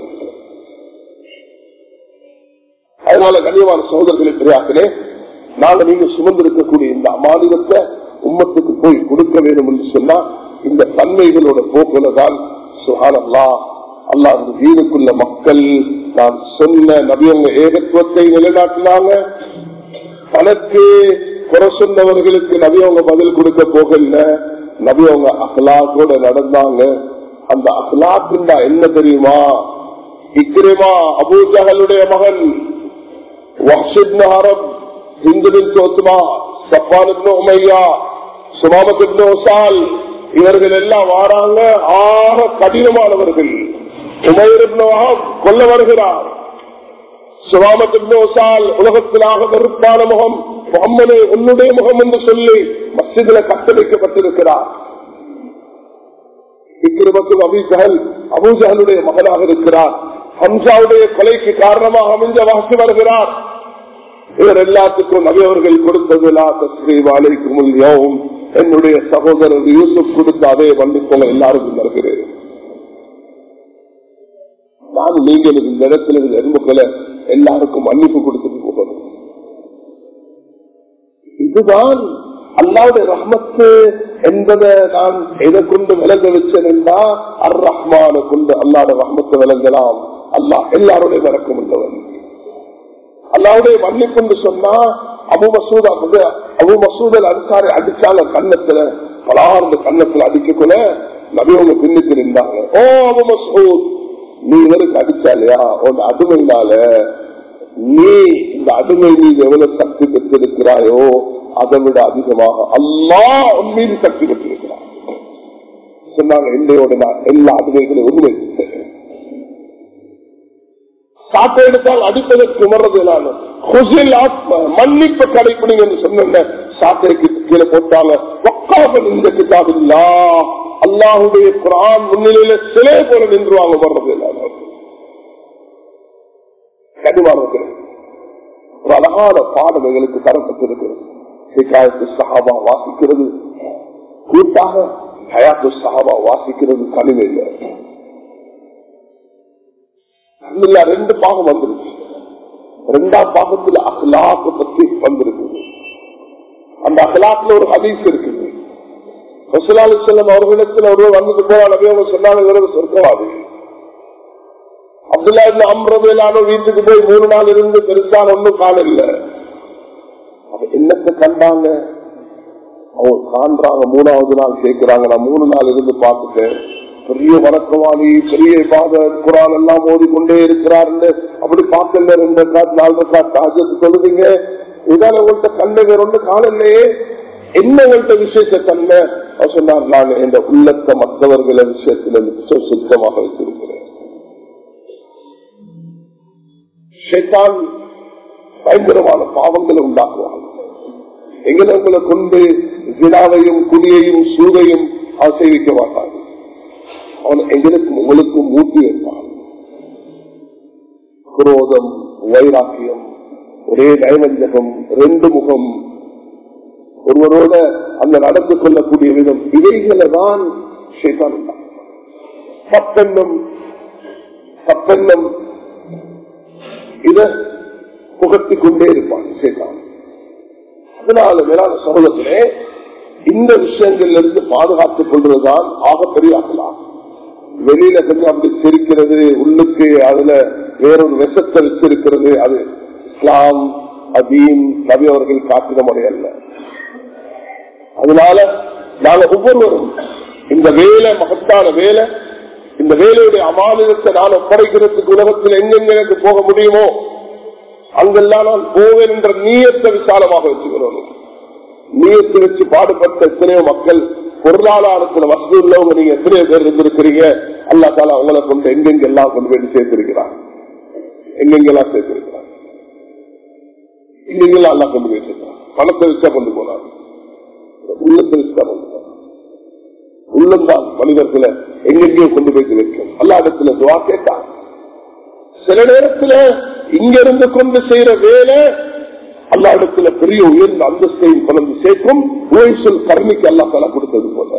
அதனால கண்ணியமான சகோதரர்களை பெரியார்களே நாங்க நீங்க சுமந்திருக்கக்கூடிய இந்த அமானிதத்தை உம்மத்துக்கு போய் கொடுக்க வேண்டும் என்று சொன்னா இந்த தன்மைகளோட போக்குல தான் சுகானல்லா அல்லா அந்த வீடுக்குள்ள மக்கள் நான் சொன்ன நபியவங்க ஏகத்துவத்தை நிலைநாட்டினாங்க தனக்கு குறை சொன்னவர்களுக்கு நபியவங்க பதில் கொடுக்க போகல நபியவங்க அகலாக்கோட நடந்தாங்க அந்த அகலாக்குண்டா என்ன தெரியுமா இக்கிரிமா அபூஜகலுடைய மகன் வஹ்ஷித் அரப் ஹிந்துபின் சோத்மா சப்பான் உமையா சுமாமத் ஒசால் இவர்கள் எல்லாம் வாராங்க ஆக கடினமானவர்கள் உமையர் கொல்ல வருகிறார் சுவாமத் ஒசால் உலகத்திலாக வெறுப்பான முகம் முகம்மது உன்னுடைய முகம் என்று சொல்லி மசிதில கட்டளிக்கப்பட்டிருக்கிறார் இக்கிரமத்தும் அபிஜஹல் அபூஜஹலுடைய மகனாக இருக்கிறார் ஹம்சாவுடைய கொலைக்கு காரணமாக அமைஞ்ச வாசி வருகிறார் இவர் எல்லாத்துக்கும் நபியவர்கள் கொடுத்ததுலா தஸ்ரீம் அலைக்கும் யோவும் என்னுடைய சகோதரர் யூசுப் கொடுத்த அதே மன்னிப்போங்க எல்லாருக்கும் தருகிறேன் நான் நீங்கள் இந்த இடத்துல இருந்த எறும்புகளை எல்லாருக்கும் மன்னிப்பு கொடுத்துட்டு போகணும் இதுதான் அல்லாவுடைய ரஹ்மத்து என்பதை நான் எதை கொண்டு விளங்க வச்சேன்னா அர் ரஹ்மான கொண்டு அல்லாட ரஹ்மத்தை விளங்கலாம் அல்லாஹ் எல்லாருடைய விளக்கம் உள்ளவன் அல்லாவுடைய மன்னிப்பு சொன்னா அபு மசூத் அபு மசூதல் அன்சாரி அடிச்சால கண்ணத்துல பலார்ந்து கண்ணத்துல அடிக்கக்குள்ள நபியவங்க பின்னுக்கு நின்றாங்க ஓ அபு மசூத் நீ இவருக்கு அடிச்சாலையா உன் அடிமையினால நீ இந்த அடிமை மீது எவ்வளவு சக்தி பெற்றிருக்கிறாயோ அதை விட அதிகமாக அல்லா உன் மீது சக்தி பெற்றிருக்கிறார் சொன்னாங்க என்னையோட நான் எல்லா அடிமைகளையும் உண்மை சாட்டை எடுத்தால் அடிப்பதற்கு உணர்றது நான் மன்னிப்பு கடைப்பிடிங்க என்று சொன்ன சாட்டைக்கு கீழே போட்டாங்க ஒக்காக இந்த கிட்டாபில்லா அல்லாஹுடைய குரான் முன்னிலையில சிலை போல நின்றுவாங்க வர்றது கனிவானது ஒரு அழகான பாடம் எங்களுக்கு தரப்பட்டிருக்கிறது ஹிகாயத்து சஹாபா வாசிக்கிறது கூட்டாக ஹயாத்து சஹாபா வாசிக்கிறது கனிமை இல்லை ரெண்டு பாகம் வந்துருச்சு ரெண்டாம் பாகத்துல அகலாக்க பத்தி வந்திருக்குது அந்த அகலாக்குல ஒரு ஹதீஸ் இருக்குது ரசூலாலு செல்லம் அவர்களிடத்தில் ஒருவர் வந்தது போல நபியவங்க சொன்னாங்க இவரது சொர்க்கவாதி அப்துல்லா இந்த அம்ரவேலான வீட்டுக்கு போய் மூணு நாள் இருந்து பெருசான ஒண்ணும் காணல அவ என்னத்தை கண்டாங்க அவங்க காண்றாங்க மூணாவது நாள் கேட்கிறாங்க நான் மூணு நாள் இருந்து பார்த்துட்டேன் பெரிய வணக்கவாதி பெரிய பாத குரான் எல்லாம் ஓடிக்கொண்டே இருக்கிறாருன்னு அப்படி பார்க்கல ரெண்டு காத்து நாலு காத்து தாஜத்து சொல்லுவீங்க இதால உங்கள்கிட்ட கண்ணை வேற ஒன்று காணலையே என்ன உங்கள்கிட்ட விசேஷ தன்மை அவர் சொன்னார் நான் இந்த உள்ளத்த மற்றவர்களை விஷயத்துல மிச்சம் சுத்தமாக வைத்திருக்கிறேன் ஷைத்தான் பயங்கரமான பாவங்களை உண்டாக்குவாங்க எங்களை உங்களை கொண்டு விழாவையும் குடியையும் சூதையும் ஆசைவிக்க மாட்டாங்க அவன் எங்களுக்கும் உங்களுக்கும் மூட்டி வைப்பான் குரோதம் வைராக்கியம் ஒரே நயவஞ்சகம் ரெண்டு முகம் ஒருவரோட அந்த நடந்து கொள்ளக்கூடிய விதம் இவைகளை தான் ஷேதான் சப்பெண்ணம் சப்பெண்ணம் இத புகட்டி கொண்டே இருப்பான் சேதான் அதனால மேலான சமூகத்திலே இந்த விஷயங்கள்ல இருந்து பாதுகாத்துக் கொள்வதுதான் ஆகப்பெரிய ஆகலாம் வெளியில கொஞ்சம் அப்படி சிரிக்கிறது உள்ளுக்கு அதுல வேறொரு விஷத்தை வச்சிருக்கிறது அது இஸ்லாம் அதீம் நபி அவர்கள் காட்டின முறை அல்ல அதனால நாங்க ஒவ்வொருவரும் இந்த வேலை மகத்தான வேலை இந்த வேலையுடைய அமானிதத்தை நான் ஒப்படைக்கிறதுக்கு உலகத்தில் எங்கெங்க எனக்கு போக முடியுமோ அங்கெல்லாம் நான் போவேன் என்ற நீயத்தை விசாலமாக வச்சுக்கிறோம் நீயத்தை வச்சு பாடுபட்ட எத்தனையோ மக்கள் பொருளாதாரத்துல வசதி உள்ளவங்க நீங்க எத்தனையோ பேர் இருந்திருக்கிறீங்க அல்லா தாலா அவங்களை கொண்டு எங்கெங்கெல்லாம் கொண்டு போய் சேர்த்திருக்கிறான் எங்கெங்கெல்லாம் சேர்த்திருக்கிறான் எங்கெங்கெல்லாம் அல்லா கொண்டு போய் சேர்க்கிறான் பணத்தை வச்சா கொண்டு போனார் உள்ளத்தை வச்சா கொண்டு போனார் உள்ளம்தான் மனிதர்களை எங்கெங்கேயோ கொண்டு போய் வைக்கும் அல்லா இடத்துல துவா கேட்டான் சில நேரத்துல இங்க இருந்து கொண்டு செய்யற வேலை அல்லா இடத்துல பெரிய உயர்ந்த அந்தஸ்தையும் கொண்டு சேர்க்கும் உழைச்சல் கருணிக்கு அல்லா தலா கொடுத்தது போல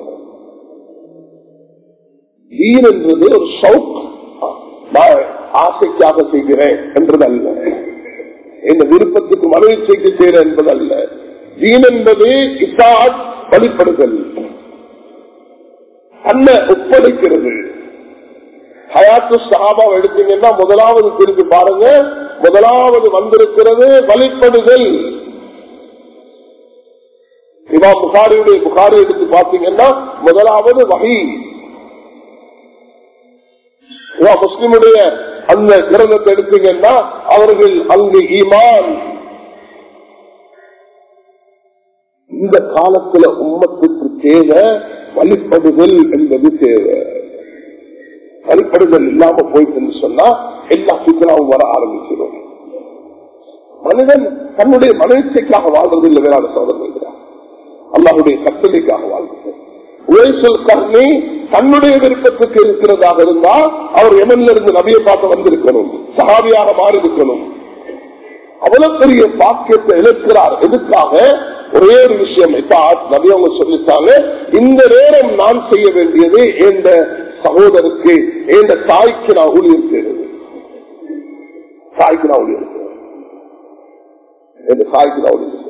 ஈர் என்பது ஒரு ஷவுக் நான் ஆசைக்காக செய்கிறேன் என்றது அல்ல இந்த விருப்பத்துக்கு மனைவி செய்து செய்கிறேன் என்பது அல்ல தீன் என்பது இசாட் வழிபடுதல் தன்னை ஒப்படைக்கிறது ஹயாத்து சாபாவை எடுத்தீங்கன்னா முதலாவது திருப்பி பாருங்க முதலாவது வந்திருக்கிறது வழிபடுதல் இவா புகாரியுடைய புகாரி எடுத்து பார்த்தீங்கன்னா முதலாவது வகை இவா முஸ்லிமுடைய அந்த கிரந்தத்தை எடுத்தீங்கன்னா அவர்கள் அங்கு ஈமான் இந்த காலத்துல உம்மத்துக்கு தேவை வழிபடுதல் என்பது தேவை வழிபடுதல் இல்லாம போயிட்டு சொன்னா எல்லா சிக்கலாவும் வர ஆரம்பிச்சிடும் மனிதன் தன்னுடைய மனநிச்சைக்காக வாழ்றது இல்லை வேளாண் சோதனைகிறார் அல்லாஹுடைய கட்டளைக்காக வாழ்றது உழைச்சல் கண்ணி தன்னுடைய விருப்பத்துக்கு இருக்கிறதாக இருந்தால் அவர் எமன்ல இருந்து நபியை பார்க்க வந்திருக்கணும் சகாவியாக மாறி இருக்கணும் அவ்வளவு பெரிய பாக்கியத்தை இழக்கிறார் எதுக்காக ஒரே ஒரு விஷயம் நபி அவங்க சொல்லிட்டாங்க இந்த நேரம் நான் செய்ய வேண்டியது எந்த சகோதரருக்கு எந்த தாய்க்கு நான் ஊழியர் செய்யறது தாய்க்கு நான் ஊழியர் செய்யறது எந்த தாய்க்கு நான் ஊழியர் செய்யறது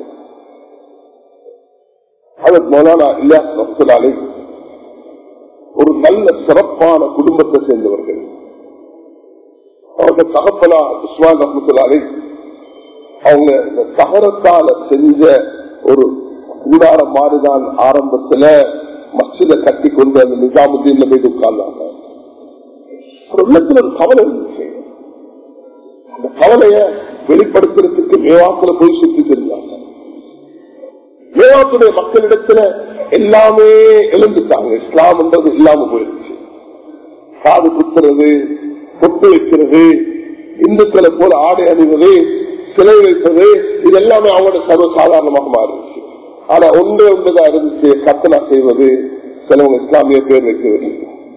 அதற்கு மௌலானா இல்லையா ரசலாலே ஒரு நல்ல சிறப்பான குடும்பத்தை சேர்ந்தவர்கள் அவர்கள் தகப்பனா உஸ்மான் ரஹமத்துல்லாலே அவங்க இந்த தகரத்தால செஞ்ச ஒரு கூடாரம் மாதிரிதான் ஆரம்பத்துல மசித கட்டி கொண்டு அந்த நிஜாமுத்தீன்ல போய் உட்கார்ந்தாங்க ஒரு உள்ளத்துல ஒரு கவலை இருந்துச்சு அந்த கவலைய வெளிப்படுத்துறதுக்கு மேவாக்குல போய் சுத்தி தெரிஞ்சாங்க மேவாக்குடைய மக்களிடத்துல எல்லாமே எழுந்துட்டாங்க இஸ்லாம்ன்றது இல்லாம போயிருச்சு காது குத்துறது பொட்டு வைக்கிறது இந்துக்களை போல ஆடை அணிவது சிலை வைப்பது இது எல்லாமே அவங்களோட சர்வ சாதாரணமாக மாறிடுச்சு ஆனா ஒன்று ஒன்றுதான் இருந்துச்சு கத்தனா செய்வது சிலவங்க இஸ்லாமிய பேர் வைக்கிறது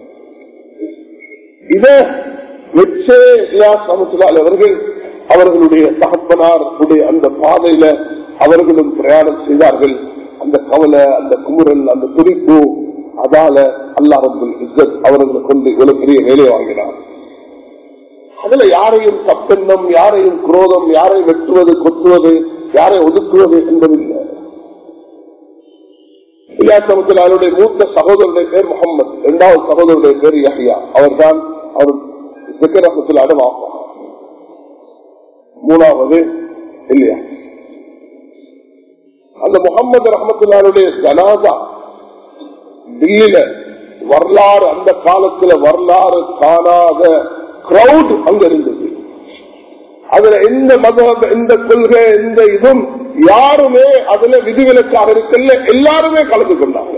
இத வச்சே சமத்துலால் அவர்கள் அவர்களுடைய தகப்பனார் உடைய அந்த பாதையில அவர்களும் பிரயாணம் செய்தார்கள் அந்த கவலை அந்த குமுறல் அந்த துடிப்பு அதால அல்லாஹர்கள் இஸ்ஸத் அவர்களை கொண்டு இவ்வளவு பெரிய வேலையை வாங்கினார் அதுல யாரையும் தப்பெண்ணம் யாரையும் குரோதம் யாரை வெட்டுவது கொத்துவது யாரை ஒதுக்குவது என்பதில்லை அவருடைய மூத்த சகோதரருடைய பேர் முகமது இரண்டாவது சகோதரருடைய பேர் யஹியா அவர் தான் அவர் சிக்கரத்தில் அடவாப்பா மூணாவது இல்லையா அந்த முகமது ரஹமத்துல்லாருடைய ஜனாதா டில்லியில வரலாறு அந்த காலத்துல வரலாறு காணாத கிரௌட் அங்க இருந்தது அதுல எந்த மதம் எந்த கொள்கை எந்த இதுவும் யாருமே அதுல விதிவிலக்காக இருக்கல எல்லாருமே கலந்து கொண்டாங்க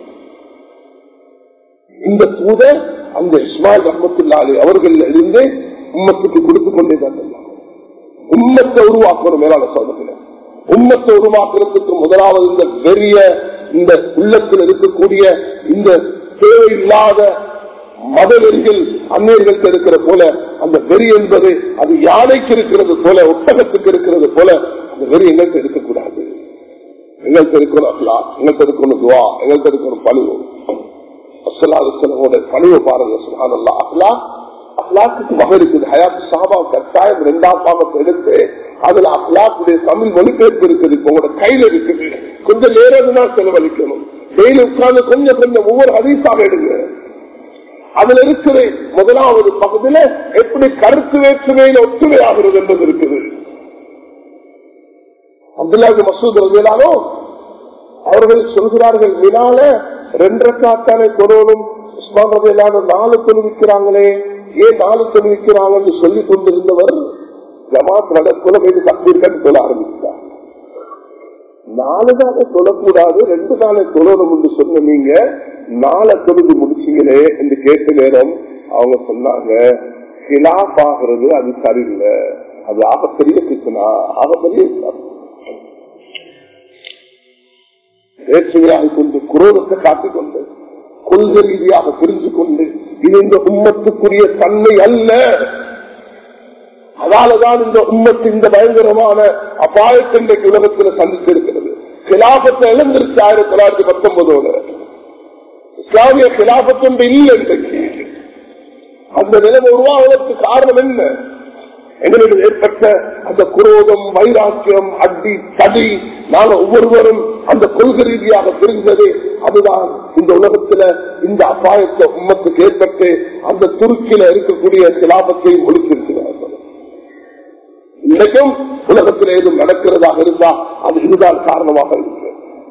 இந்த தூத அந்த இஸ்மாயில் ரஹமத்துல்லாலே அவர்கள் இருந்து உம்மத்துக்கு கொடுத்து கொண்டே தான் இருந்தாங்க உம்மத்தை உருவாக்கணும் மேலான சோதனை உம்மத்தை உருவாக்குறதுக்கு முதலாவது இந்த பெரிய இந்த உள்ளத்தில் இருக்கக்கூடிய இந்த தேவையில்லாத மதவெறிகள் அந்நியர்களுக்கு இருக்கிற போல அந்த வெறி என்பது அது யானைக்கு இருக்கிறது போல ஒட்டகத்துக்கு இருக்கிறது போல அந்த வெறி எங்களுக்கு இருக்கக்கூடாது எங்களுக்கு இருக்கணும் அஹ்லா எங்களுக்கு இருக்கணும் துவா எங்களுக்கு இருக்கணும் பணிவு அசலாத பணிவு பாருங்க சுகானல்லா அஹ்லா அஹ்லாக்கு வகை இருக்குது ஹயாத் சாபா கட்டாயம் இரண்டாம் பாகத்தை எடுத்து அதுல அஹ்லாக்குடைய தமிழ் மொழிபெயர்ப்பு இருக்குது இப்ப உங்களோட கையில இருக்குது கொஞ்சம் நேரம் தான் செலவழிக்கணும் டெய்லி உட்கார்ந்து கொஞ்சம் கொஞ்சம் ஒவ்வொரு அதிசாக எடுங்க அதுல இருக்கிற முதலாவது பகுதியில எப்படி கருத்து வேற்றுமையில ஒற்றுமை ஆகிறது என்பது இருக்குது அப்துல்லாஹி மசூத் ரஜிலானோ அவர்கள் சொல்கிறார்கள் வினால ரெண்டரை காத்தானே கொரோனும் உஸ்மான் ரஜிலான நாலு தொழுவிக்கிறாங்களே ஏன் நாலு தொழுவிக்கிறாங்கன்னு சொல்லிக் கொண்டிருந்தவர் ஜமாத் நடக்குள்ள போய் தப்பீர் கட்டு சொல்ல ஆரம்பிச்சுட்டாங்க நாலு நாளை சொல்லக்கூடாது ரெண்டு நாளை சொல்லணும் என்று சொன்ன நீங்க நாளை தொழுது முடிச்சீங்களே என்று கேட்ட நேரம் அவங்க சொன்னாங்க கிலாப் ஆகிறது அது சரியில்லை அது ஆகப்பெரிய பிரச்சனை ஆகப்பெரிய வேற்றுமையாக கொண்டு குரோதத்தை காட்டிக் கொண்டு கொள்கை ரீதியாக புரிந்து கொண்டு இது இந்த உம்மத்துக்குரிய தன்மை அல்ல அதாலதான் இந்த உம்மத்து இந்த பயங்கரமான அபாயத்தை இன்றைக்கு உலகத்தில் சந்தித்திருக்கிறது கிலாபத்தை இழந்திருச்சு ஆயிரத்தி தொள்ளாயிரத்தி பத்தொன்பதோட இஸ்லாமிய கிலாபத்து ஒன்று இல்லை இன்றைக்கு அந்த நிலைமை உருவாவதற்கு காரணம் என்ன எங்களிடம் ஏற்பட்ட அந்த குரோதம் வைராக்கியம் அடி தடி நாங்கள் ஒவ்வொருவரும் அந்த கொள்கை ரீதியாக தெரிந்தது அதுதான் இந்த உலகத்துல இந்த அபாயத்தை உம்மத்துக்கு ஏற்பட்டு அந்த துருக்கில இருக்கக்கூடிய சிலாபத்தை ஒழித்திருக்கிறார்கள் இன்றைக்கும் உலகத்தில் ஏதும் நடக்கிறதாக இருந்தா அது இதுதான் காரணமாக இருக்கிறது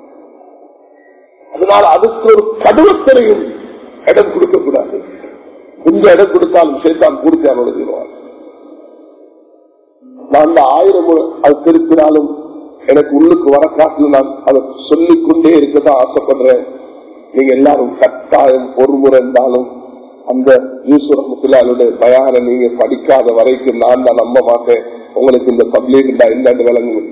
அதனால் அதுக்கு ஒரு கடுவத்திலையும் இடம் கொடுக்கக்கூடாது கொஞ்சம் இடம் கொடுத்தாலும் சேத்தான் பூர்த்தியாக எழுதிடுவார் நான் அந்த ஆயிரம் முறை அது திருப்பினாலும் எனக்கு உள்ளுக்கு வர காட்டில் நான் அதை சொல்லிக் கொண்டே இருக்கதான் ஆசைப்படுறேன் நீங்க எல்லாரும் கட்டாயம் ஒரு முறை இருந்தாலும் அந்த யூசுரமுத்துலாலுடைய பயான நீங்க படிக்காத வரைக்கும் நான் தான் நம்ப மாட்டேன் உங்களுக்கு இந்த பப்ளிக் என்னன்னு விளங்கும்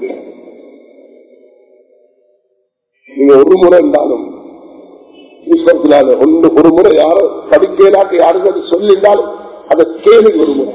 நீங்க ஒரு முறை இருந்தாலும் ஈஸ்வரத்தினால ஒன்று ஒரு முறை யாரோ படிக்கிறாக்கு யாருக்கு அது சொல்லியிருந்தாலும் அதை கேள்வி ஒரு முறை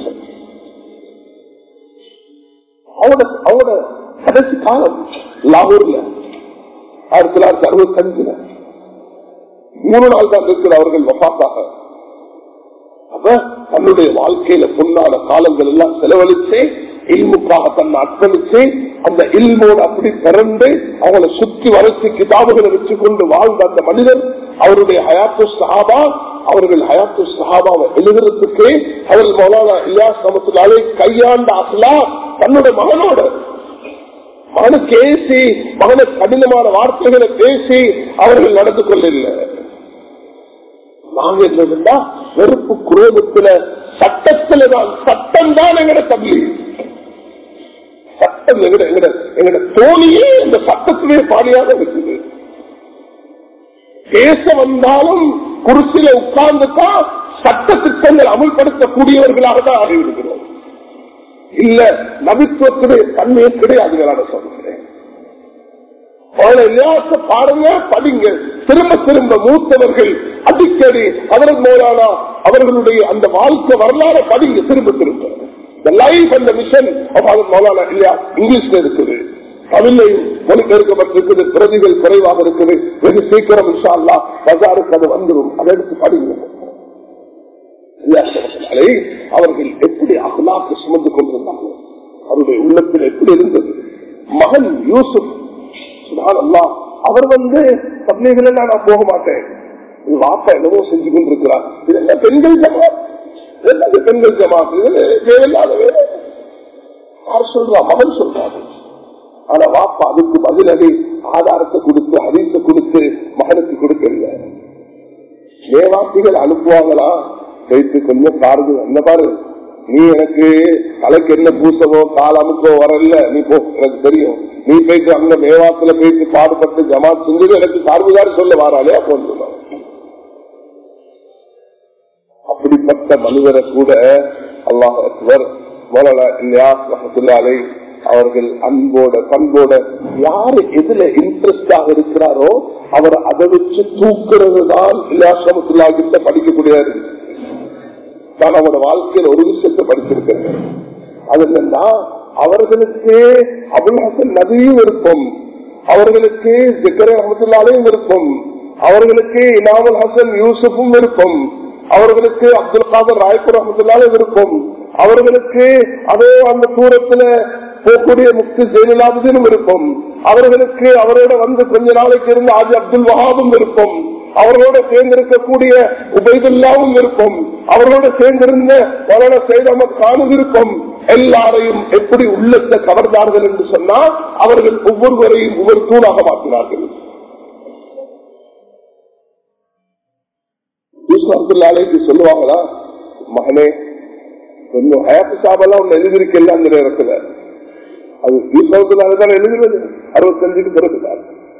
அவனோட அவனோட கடைசி காலம் லாகூர்ல ஆயிரத்தி தொள்ளாயிரத்தி அறுபத்தி அஞ்சுல மூணு நாள் தான் இருக்கிற அவர்கள் வபாத்தாக அப்ப தன்னுடைய வாழ்க்கையில பொன்னான காலங்கள் எல்லாம் செலவழிச்சு இல்முக்காக தன்னை அர்ப்பணிச்சு அந்த இல்மோடு அப்படி பிறந்து அவங்களை சுற்றி வளர்ச்சி கிதாபுகளை வச்சுக்கொண்டு வாழ்ந்த அந்த மனிதர் அவருடைய ஹயாத்து சஹாபா அவர்கள் ஹயாத்து சஹாபாவை எழுதுறதுக்கு அவர் மௌலானா இலியாஸ் நமத்துனாலே கையாண்ட அசலா தன்னுடைய மகனோட மகனை பேசி மகனை கடினமான வார்த்தைகளை பேசி அவர்கள் நடந்து கொள்ளவில்லை நாங்க என்னதுன்னா வெறுப்பு குரோதத்துல சட்டத்துல தான் சட்டம் தான் எங்கட தம்பி சட்டம் எங்கட எங்கட எங்கட தோணியே இந்த சட்டத்திலே பாடியாக இருக்குது பேச வந்தாலும் குருசில உட்கார்ந்துதான் சட்ட திட்டங்கள் அமுல்படுத்தக்கூடியவர்களாக தான் அறிவிக்கிறோம் இல்ல நபித்துவத்துடைய தன்மையே கிடையாது நான் சொல்கிறேன் பாருங்க படிங்க திரும்ப திரும்ப மூத்தவர்கள் அடிக்கடி அதற்கு மேலானா அவர்களுடைய அந்த வாழ்க்கை வரலாறு படிங்க திரும்ப திரும்ப லைஃப் அந்த மிஷன் மௌலானா இல்லையா இங்கிலீஷ்ல இருக்குது தமிழையும் மொழிபெயர்க்கப்பட்டிருக்குது பிரதிகள் குறைவாக இருக்குது வெகு சீக்கிரம் இன்ஷா அல்லா பஜாருக்கு அது வந்துடும் அதை எடுத்து படிங்க அவர்கள் எப்படி அகலாக்கு சுமந்து கொண்டிருந்தாங்க அவருடைய உள்ளத்தில் எப்படி இருந்தது மகன் யூசுப் சுபானல்லா அவர் வந்து பத்னிகளை நான் போக மாட்டேன் வாப்பா என்னவோ செஞ்சு கொண்டிருக்கிறார் இதெல்லாம் பெண்கள் ஜமாத் இதெல்லாம் பெண்கள் ஜமாத் தேவையில்லாதவே யார் சொல்றா மகன் சொல்றாரு ஆனா வாப்பா அதுக்கு பதிலடி ஆதாரத்தை கொடுத்து அறிவித்த கொடுத்து மகனுக்கு கொடுக்கல ஏவாசிகள் அனுப்புவாங்களா வைத்து கொஞ்சம் பாருங்க என்ன பாரு நீ எனக்கு தலைக்கு என்ன பூசவோ கால் அமுக்கோ வரல நீ போ எனக்கு தெரியும் நீ போயிட்டு அங்க மேவாத்துல போயிட்டு பாடுபட்டு ஜமாத் செஞ்சது எனக்கு சார்புதார் சொல்ல வாராலே போன்னு அப்படிப்பட்ட மனிதரை கூட அல்லாஹ் அக்பர் மோலனா இல்லையா ரஹத்துல்லாலை அவர்கள் அன்போட பண்போட யாரு எதுல இன்ட்ரெஸ்டாக இருக்கிறாரோ அவர் அதை வச்சு தூக்குறது தான் இல்லாசமத்துல்லா கிட்ட படிக்கக்கூடியது நான் அவரோட வாழ்க்கையில் ஒரு விஷயத்தை படிச்சிருக்கிறேன் அது என்னன்னா அவர்களுக்கு அபுல் ஹசன் நபியும் விருப்பம் அவர்களுக்கு ஜிக்கரே அஹமத்துல்லாலையும் விருப்பம் அவர்களுக்கு இனாமுல் ஹசன் யூசுஃபும் விருப்பம் அவர்களுக்கு அப்துல் காதர் ராய்பூர் அஹமத்துல்லாலே விருப்பம் அவர்களுக்கு அதே அந்த தூரத்துல போகக்கூடிய முக்தி ஜெயலலிதாபதியும் விருப்பம் அவர்களுக்கு அவரோட வந்து கொஞ்ச நாளைக்கு இருந்து ஆஜி அப்துல் வஹாபும் விருப்பம் அவர்களோட சேர்ந்திருக்கக்கூடிய உபைதுல்லாவும் விருப்பம் அவர்களோட சேர்ந்திருந்த வளர செய்தமத் காணும் விருப்பம் எல்லாரையும் எப்படி உள்ளத்தை கவர்ந்தார்கள் என்று சொன்னால் அவர்கள் ஒவ்வொருவரையும் ஒவ்வொரு தூணாக மாற்றினார்கள் அப்துல்லாலைக்கு சொல்லுவாங்களா மகனே கொஞ்சம் ஹயாத்து சாபெல்லாம் ஒண்ணு எழுதிருக்கல அந்த நேரத்துல அது ஈஸ்வரத்தினாலதான் எழுதுறது அறுபத்தஞ்சுக்கு பிறகுதான்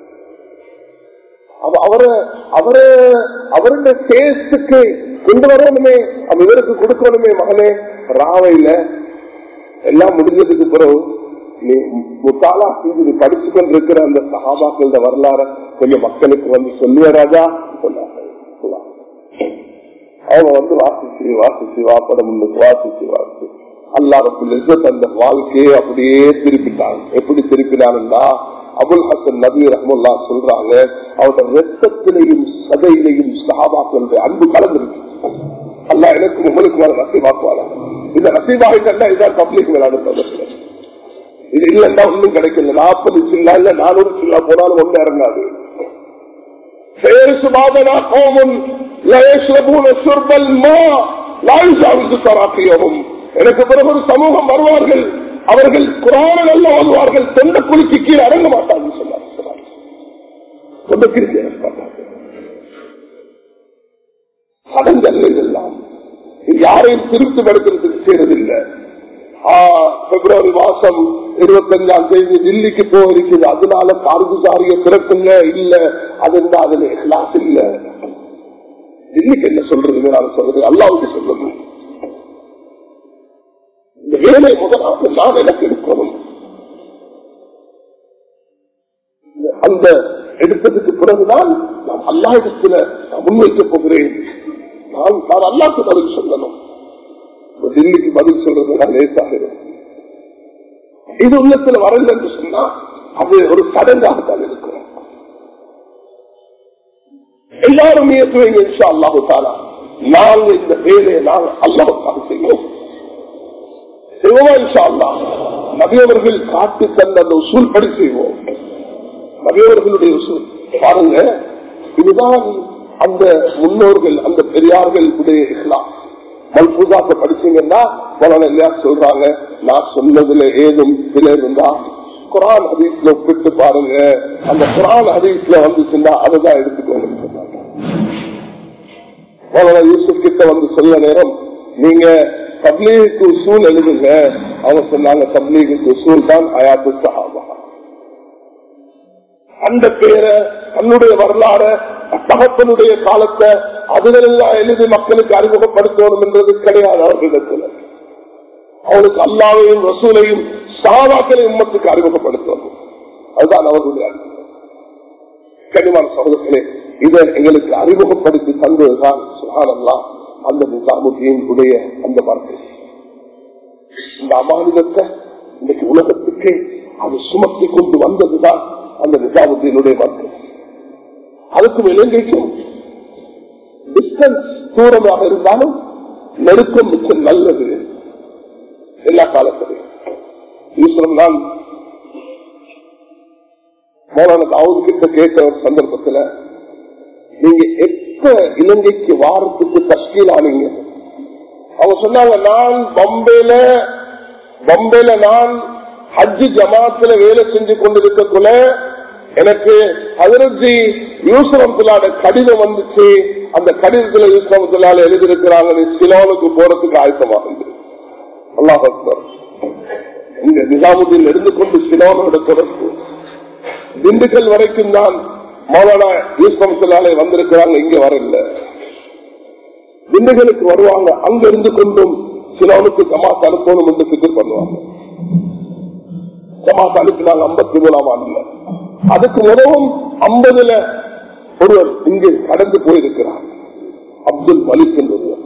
அவ- அவரை அவரு அவருடைய டேஸ்டுக்கு கொண்டு வரணுமே அவ இவருக்கு கொடுக்கணுமே மகனே ராவையில எல்லாம் முடிஞ்சதுக்கு பிறகு நீ முத்தாலா இது படிச்சு கொண்டிருக்கிற அந்த சகாபாக்கள வரலாற கொஞ்சம் மக்களுக்கு வந்து சொல்லுவ ராஜா சொன்னாங்க சொன்னாங்க. அவங்க வந்து வாசிச்சு வாசிச்சு வாப்படம் முன்னுக்கு வாசிச்சு வாசிச்சு அல்லாரத்துல அந்த வாழ்க்கையை அப்படியே திருப்பிட்டாங்க எப்படி திருப்பினாங்கன்னா அபுல் ஹசன் நபி ரஹமுல்லா சொல்றாங்க அவருடைய ரத்தத்திலையும் சதையிலையும் சகாபாக்களுடைய அன்பு கலந்துருக்கு அல்லா எனக்கு உங்களுக்கு மேல நசீவாக்குவாரா இந்த நசீவாகிட்டா இதான் பப்ளிக் விளையாடு பிரதத்துல இது இல்லைன்னா ஒண்ணும் கிடைக்கல நாற்பது சில்லா இல்ல நானூறு சில்லா போனாலும் ஒண்ணு இறங்காது فيرس بعضنا قوم لا يشربون شرب الماء لا يجاوز تراقيهم எனக்கு பிறகு ஒரு சமூகம் வருவார்கள் அவர்கள் குரானில் அல்ல வருவார்கள் தொண்ட குளிக்கு கீழே இறங்க மாட்டார்கள் சொன்னார் சொன்னார். தொண்ட குளிக்கு இறங்க மாட்டார்கள் சடங்கல்ல இதெல்லாம் இது யாரையும் திருப்தி படுத்துறதுக்கு செய்யறதில்லை பிப்ரவரி மாசம் இருபத்தஞ்சாம் தேதி தில்லிக்கு போக இருக்குது அதனால கார்குசாரிய திறக்குங்க இல்ல அது என்ன அதுல கிளாஸ் இல்ல தில்லிக்கு என்ன சொல்றது நான் சொல்றது அல்லாவுக்கு சொல்றது இந்த வேலை முதலாவது நான் எனக்கு எடுக்கணும் அந்த எடுத்ததுக்கு பிறகுதான் நான் அல்லாஹிடத்துல நான் முன்வைக்க போகிறேன் நான் நான் அல்லாக்கு பதில் சொல்லணும் இப்ப தில்லிக்கு பதில் சொல்றது நான் லேசாகிறேன் இது உள்ளத்துல வரல என்று சொன்னா அது ஒரு சடங்காகத்தான் இருக்கும் எல்லாரும் ஏற்றுவீங்க இன்ஷா அல்லாஹு தாலா நாங்க இந்த வேலையை நாங்க அல்லாவுக்காக செய்வோம் செய்வோமா இன்ஷா அல்லாஹ் நபியவர்கள் காட்டு தந்த அந்த உசூல் படி செய்வோம் நபியவர்களுடைய உசூல் பாருங்க இதுதான் அந்த முன்னோர்கள் அந்த பெரியார்கள் உடைய இஸ்லாம் மல்பூதாக்க படிச்சீங்கன்னா பலன் இல்லையா சொல்றாங்க நான் சொன்னதுல ஏதும் சில இருந்தா குரான் ஹதீஸ்ல ஒப்பிட்டு பாருங்க அந்த குரான் ஹதீஸ்ல வந்துச்சுன்னா அதுதான் எடுத்துக்கோங்க சொன்னாங்க மௌலானா யூசுப் கிட்ட வந்து சொல்ல நேரம் நீங்க தப்லீகுக்கு உசூல் எழுதுங்க அவங்க சொன்னாங்க தப்லீகுக்கு உசூல் தான் அயாத்து சஹாபா அந்த பேரை தன்னுடைய வரலாறு தகப்பனுடைய காலத்தை அதுகளெல்லாம் எழுதி மக்களுக்கு அறிமுகப்படுத்தணும் என்றது கிடையாது அவர்களிடத்தில் அவனுக்கு அல்லாவையும் ரசூலையும் சாவாக்களையும் உம்மத்துக்கு அறிமுகப்படுத்தணும் அதுதான் அவர்களுடைய அறிவு கனிமான சகோதரர்களே இதை எங்களுக்கு அறிமுகப்படுத்தி தந்ததுதான் சுகானல்லா அந்த நிசாமுதீன் உடைய அந்த வார்த்தை இந்த அமானிதத்தை இன்னைக்கு உலகத்துக்கு அது சுமத்தி கொண்டு வந்ததுதான் அந்த நிசாமுதீனுடைய வார்த்தை அதுக்கும் இலங்கைக்கும் டிஸ்டன்ஸ் தூரமாக இருந்தாலும் நெருக்கம் மிச்சம் நல்லது எல்லா காலத்திலையும் ஈஸ்வரன் நான் மௌலான தாவூது கிட்ட கேட்ட ஒரு சந்தர்ப்பத்துல நீங்க எப்ப இலங்கைக்கு வாரத்துக்கு தஷ்கீல் ஆனீங்க அவங்க சொன்னாங்க நான் பம்பேல பம்பேல நான் ஹஜ்ஜு ஜமாத்துல வேலை செஞ்சு கொண்டிருக்கக்குள்ள எனக்கு ஹதரத்ஜி யூசுரத்துலான கடிதம் வந்துச்சு அந்த கடிதத்துல யூசுரத்துலால எழுதியிருக்கிறாங்க நீ சிலோனுக்கு போறதுக்கு ஆயத்தமாக அல்லாஹ் அக்பர் இந்த நிசாமுதீன் இருந்து கொண்டு சிலோனோட தொடர்பு திண்டுக்கல் வரைக்கும் தான் மௌலானா யூஸ்வரத்துலாலே வந்திருக்கிறாங்க இங்க வரல திண்டுக்கலுக்கு வருவாங்க அங்க இருந்து கொண்டும் சிலோனுக்கு ஜமாத் அனுப்பணும் என்று பிக்கர் பண்ணுவாங்க ஜமாத் அனுப்பினாங்க ஐம்பத்தி மூணாம் ஆண்டுல அதுக்கு உதவும் ஐம்பதுல ஒருவர் இங்கு கடந்து போயிருக்கிறார் அப்துல் மலிக் என்பவர்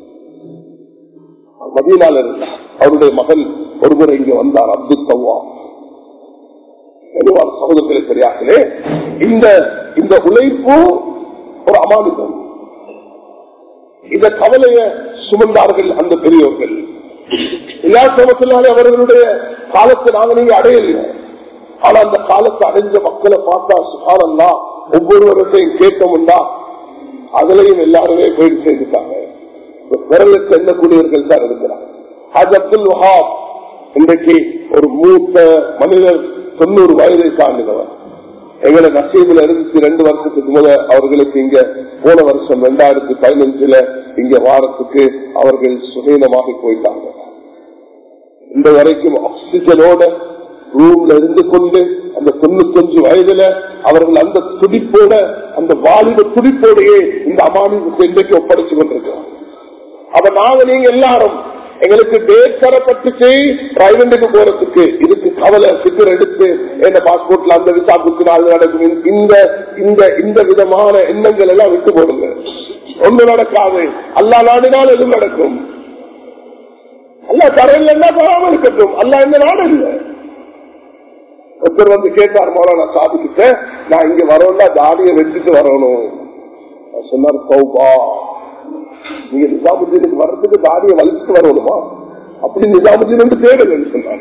மதியனால இருந்தார் அவருடைய மகன் ஒருவர் இங்க வந்தார் அப்துல் தவா எதுவார் சகோதரர்களை சரியாகலே இந்த இந்த உழைப்பு ஒரு அமானுதம் இந்த கவலைய சுமந்தார்கள் அந்த பெரியோர்கள் எல்லா சமத்தினாலே அவர்களுடைய காலத்தை நாங்க நீங்க அடையல ஆனா அந்த காலத்தை அடைஞ்ச மக்களை பார்த்தா சுகாரம்னா ஒவ்வொருவரையும் கேட்டோம்னா அதுலயும் எல்லாருமே போயிட்டு சேர்ந்துட்டாங்க விரலுக்கு எண்ணக்கூடியவர்கள் தான் இருக்கிறாங்க ஹஜ் அப்துல் வஹாப் இன்றைக்கு ஒரு மூத்த மனிதர் தொண்ணூறு வயதை தாண்டினவர் எங்களை நசீபில் இருந்துச்சு ரெண்டு வருஷத்துக்கு முத அவர்களுக்கு இங்க போன வருஷம் ரெண்டாயிரத்தி பதினஞ்சுல இங்க வாரத்துக்கு அவர்கள் சுகீனமாகி போயிட்டாங்க இந்த வரைக்கும் ஆக்சிஜனோட ரூம்ல இருந்து கொண்டு அந்த தொண்ணூத்தஞ்சு வயதுல அவர்கள் அந்த துடிப்போட அந்த வாலிப துடிப்போடையே இந்த அமானிதத்தை இன்றைக்கு ஒப்படைச்சு கொண்டிருக்கிறார் அப்ப நாங்க நீங்க எல்லாரும் எங்களுக்கு டேட் தரப்பட்டுச்சு பிரைவேட்டுக்கு போறதுக்கு இதுக்கு கவலை சிக்கர் எடுத்து என்ன பாஸ்போர்ட்ல அந்த விசா புக்கு நாள் நடக்கும் இந்த இந்த இந்த விதமான எண்ணங்கள் எல்லாம் விட்டு போடுங்க ஒண்ணு நடக்காது அல்லா நாடினால் எதுவும் நடக்கும் அல்லா தரையில தராம இருக்கட்டும் அல்லா இந்த நாடு இல்லை ஒருத்தர் வந்து கேட்டார் மோலானா சாதிக்கிட்ட நான் இங்க வரணும்னா தாடியை வெட்டிட்டு வரணும் சொன்னார் சௌபா நீங்க நிசாமுத்தீனுக்கு வர்றதுக்கு தாடியை வலிச்சுட்டு வரணுமா அப்படி நிசாமுத்தீன் வந்து தேடுங்கன்னு சொன்னாங்க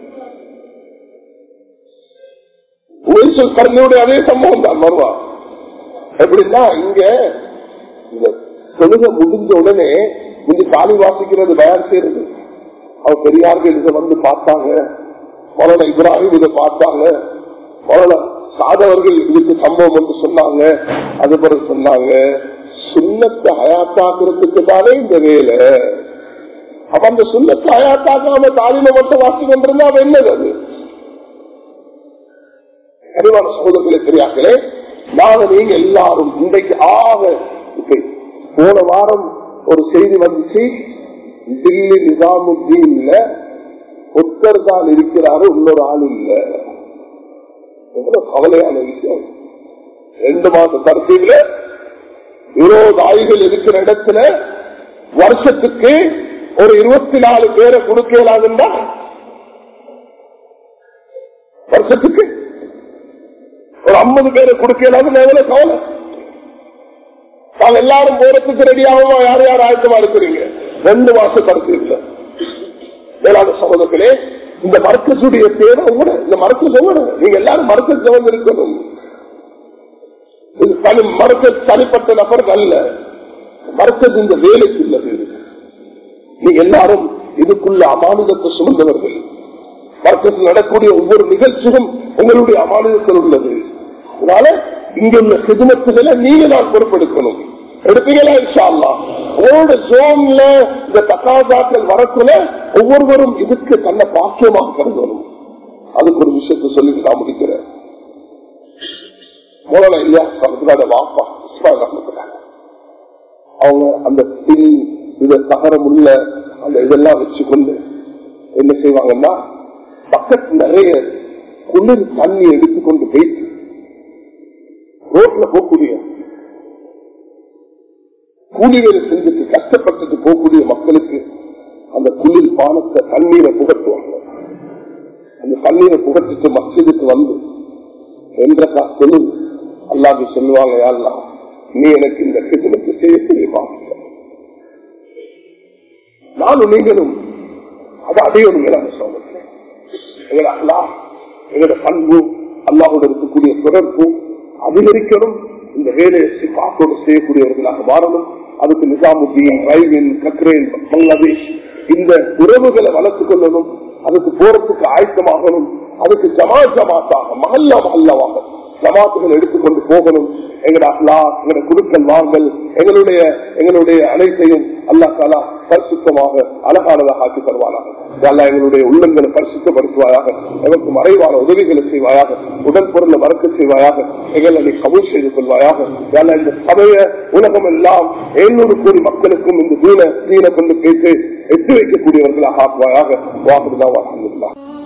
கருணையுடைய அதே சம்பவம் தான் வருவா எப்படின்னா இங்க இந்த தொழுகை முடிஞ்ச உடனே இந்த காலி வாசிக்கிறது தயார் செய்யறது அவ பெரியார்கள் இதை வந்து பார்த்தாங்க மொழன இப்ராஹிம் இதை பார்த்தாங்க மொழன சாதவர்கள் இதுக்கு சம்பவம் வந்து சொன்னாங்க அது பிறகு சொன்னாங்க சுண்ணத்தை ஹயாத்தாக்குறதுக்கு தானே இந்த வேலை அப்ப அந்த சுண்ணத்தை ஹயாத்தாக்காம தாலிம மட்டும் வாசி கொண்டிருந்தா அவ என்னது அது கனிவான சகோதரர்களே பெரியார்களே நாங்க நீங்க எல்லாரும் இன்றைக்கு ஆக இப்ப போன வாரம் ஒரு செய்தி வந்துச்சு தில்லி நிசாமுத்தீன்ல ஒருத்தர் தான் இருக்கிறாரு இன்னொரு ஆள் இல்ல எவ்வளவு கவலையான விஷயம் ரெண்டு மாச தரத்தீங்கள இருபது ஆய்கள் இருக்கிற இடத்துல வருஷத்துக்கு ஒரு இருபத்தி நாலு பேரை கொடுக்கலாதுன்னா வருஷத்துக்கு ஒரு ஐம்பது பேரை கொடுக்கலாதுன்னு எவ்வளவு கவலை நாங்க எல்லாரும் போறதுக்கு ரெடியாகமா யார் யார் ஆயத்தமா இருக்கிறீங்க ரெண்டு மாசம் கருத்து வேளாண் சகோதரர்களே இந்த மருத்துவத்துடைய தேவை கூட இந்த மருத்துவ சொல்லணும் நீங்க எல்லாரும் மருத்துவ சிவந்து இருக்கணும் இது தனி மருத்துவ தனிப்பட்ட நபர் அல்ல மருத்துவ இந்த வேலைக்கு உள்ளது நீங்க எல்லாரும் இதுக்குள்ள அமானுதத்தை சுமந்தவர்கள் மருத்துவத்தில் நடக்கூடிய ஒவ்வொரு நிகழ்ச்சியும் உங்களுடைய அமானுதத்தில் உள்ளது அதனால இங்க உள்ள சிதுமத்துகளை நீங்க நான் பொறுப்பெடுக்கணும் எடுப்பீங்களா இன்ஷால்லா உங்களோட ஜோன்ல இந்த தக்காதாக்கள் வரக்குள்ள ஒவ்வொருவரும் இதுக்கு தன்னை பாக்கியமாக கருதணும் அதுக்கு ஒரு விஷயத்தை சொல்லி நான் முடிக்கிறேன் மூலம் இல்லையா சமத்துக்காக வாப்பா அவங்க அந்த தில் இத தகரம் உள்ள அந்த இதெல்லாம் வச்சுக்கொண்டு என்ன செய்வாங்கன்னா பக்கத்து நிறைய குளிர் தண்ணி எடுத்துக்கொண்டு போயிட்டு ரோட்ல போகக்கூடிய கூலி வேலை செஞ்சுட்டு கஷ்டப்பட்டுட்டு போகக்கூடிய மக்களுக்கு அந்த குளிர் பானத்தை தண்ணீரை புகட்டுவாங்க அந்த தண்ணீரை புகட்டிட்டு மஸ்ஜிதுக்கு வந்து என்ற காசு அல்லாது சொல்லுவாங்க யாரெல்லாம் நீ எனக்கு இந்த கிருமத்தை செய்ய தெரியுமா நானும் நீங்களும் அதை அடையணும் நான் சொல்றேன் எங்களோட அல்லா எங்களோட பண்பு அல்லாவோட இருக்கக்கூடிய தொடர்பு அதிகரிக்கணும் இந்த வேலையை காப்போடு செய்யக்கூடியவர்களாக மாறணும் அதுக்கு நிசாமுத்தீன் ரைவின் கக்ரேன் பங்களாதேஷ் இந்த உறவுகளை வளர்த்துக் கொள்ளணும் அதுக்கு போறதுக்கு ஆயத்தமாகணும் அதுக்கு ஜமா ஜமாத்தாக மகல்லா மகல்லாவாக ஜமாத்துகள் எடுத்துக்கொண்டு போகணும் எங்கட அல்லா எங்கட குடுக்கல் வாங்கல் எங்களுடைய எங்களுடைய அனைத்தையும் அல்லா தாலா பரிசுத்தமாக அழகானதாக ஆக்கி தருவானாக அல்லா எங்களுடைய உள்ளங்களை பரிசுத்தப்படுத்துவாயாக எங்களுக்கு மறைவான உதவிகளை செய்வாயாக உடல் பொருளை மறக்க செய்வாயாக எங்களை நீ கபூல் செய்து கொள்வாயாக அல்லா இந்த சமய உலகம் எல்லாம் எழுநூறு கோடி மக்களுக்கும் இந்த தீன தீன கொண்டு பேசி எட்டு வைக்கக்கூடியவர்களாக ஆக்குவாயாக வாகுதா வாஹமுல்லா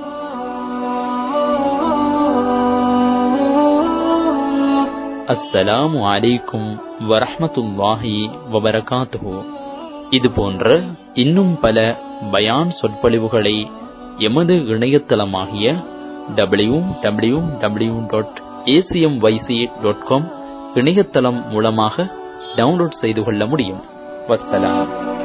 அஸ்ஸலாமு அலைக்கும் வரஹமத்துல்லாஹி வபரகாத்துஹு இது போன்ற இன்னும் பல பயான் சொற்பொழிவுகளை எமது இணையதளமாகிய W W W dot ACM YC dot com இணையதளம் மூலமாக டவுன்லோட் செய்து கொள்ள முடியும் வசலாம்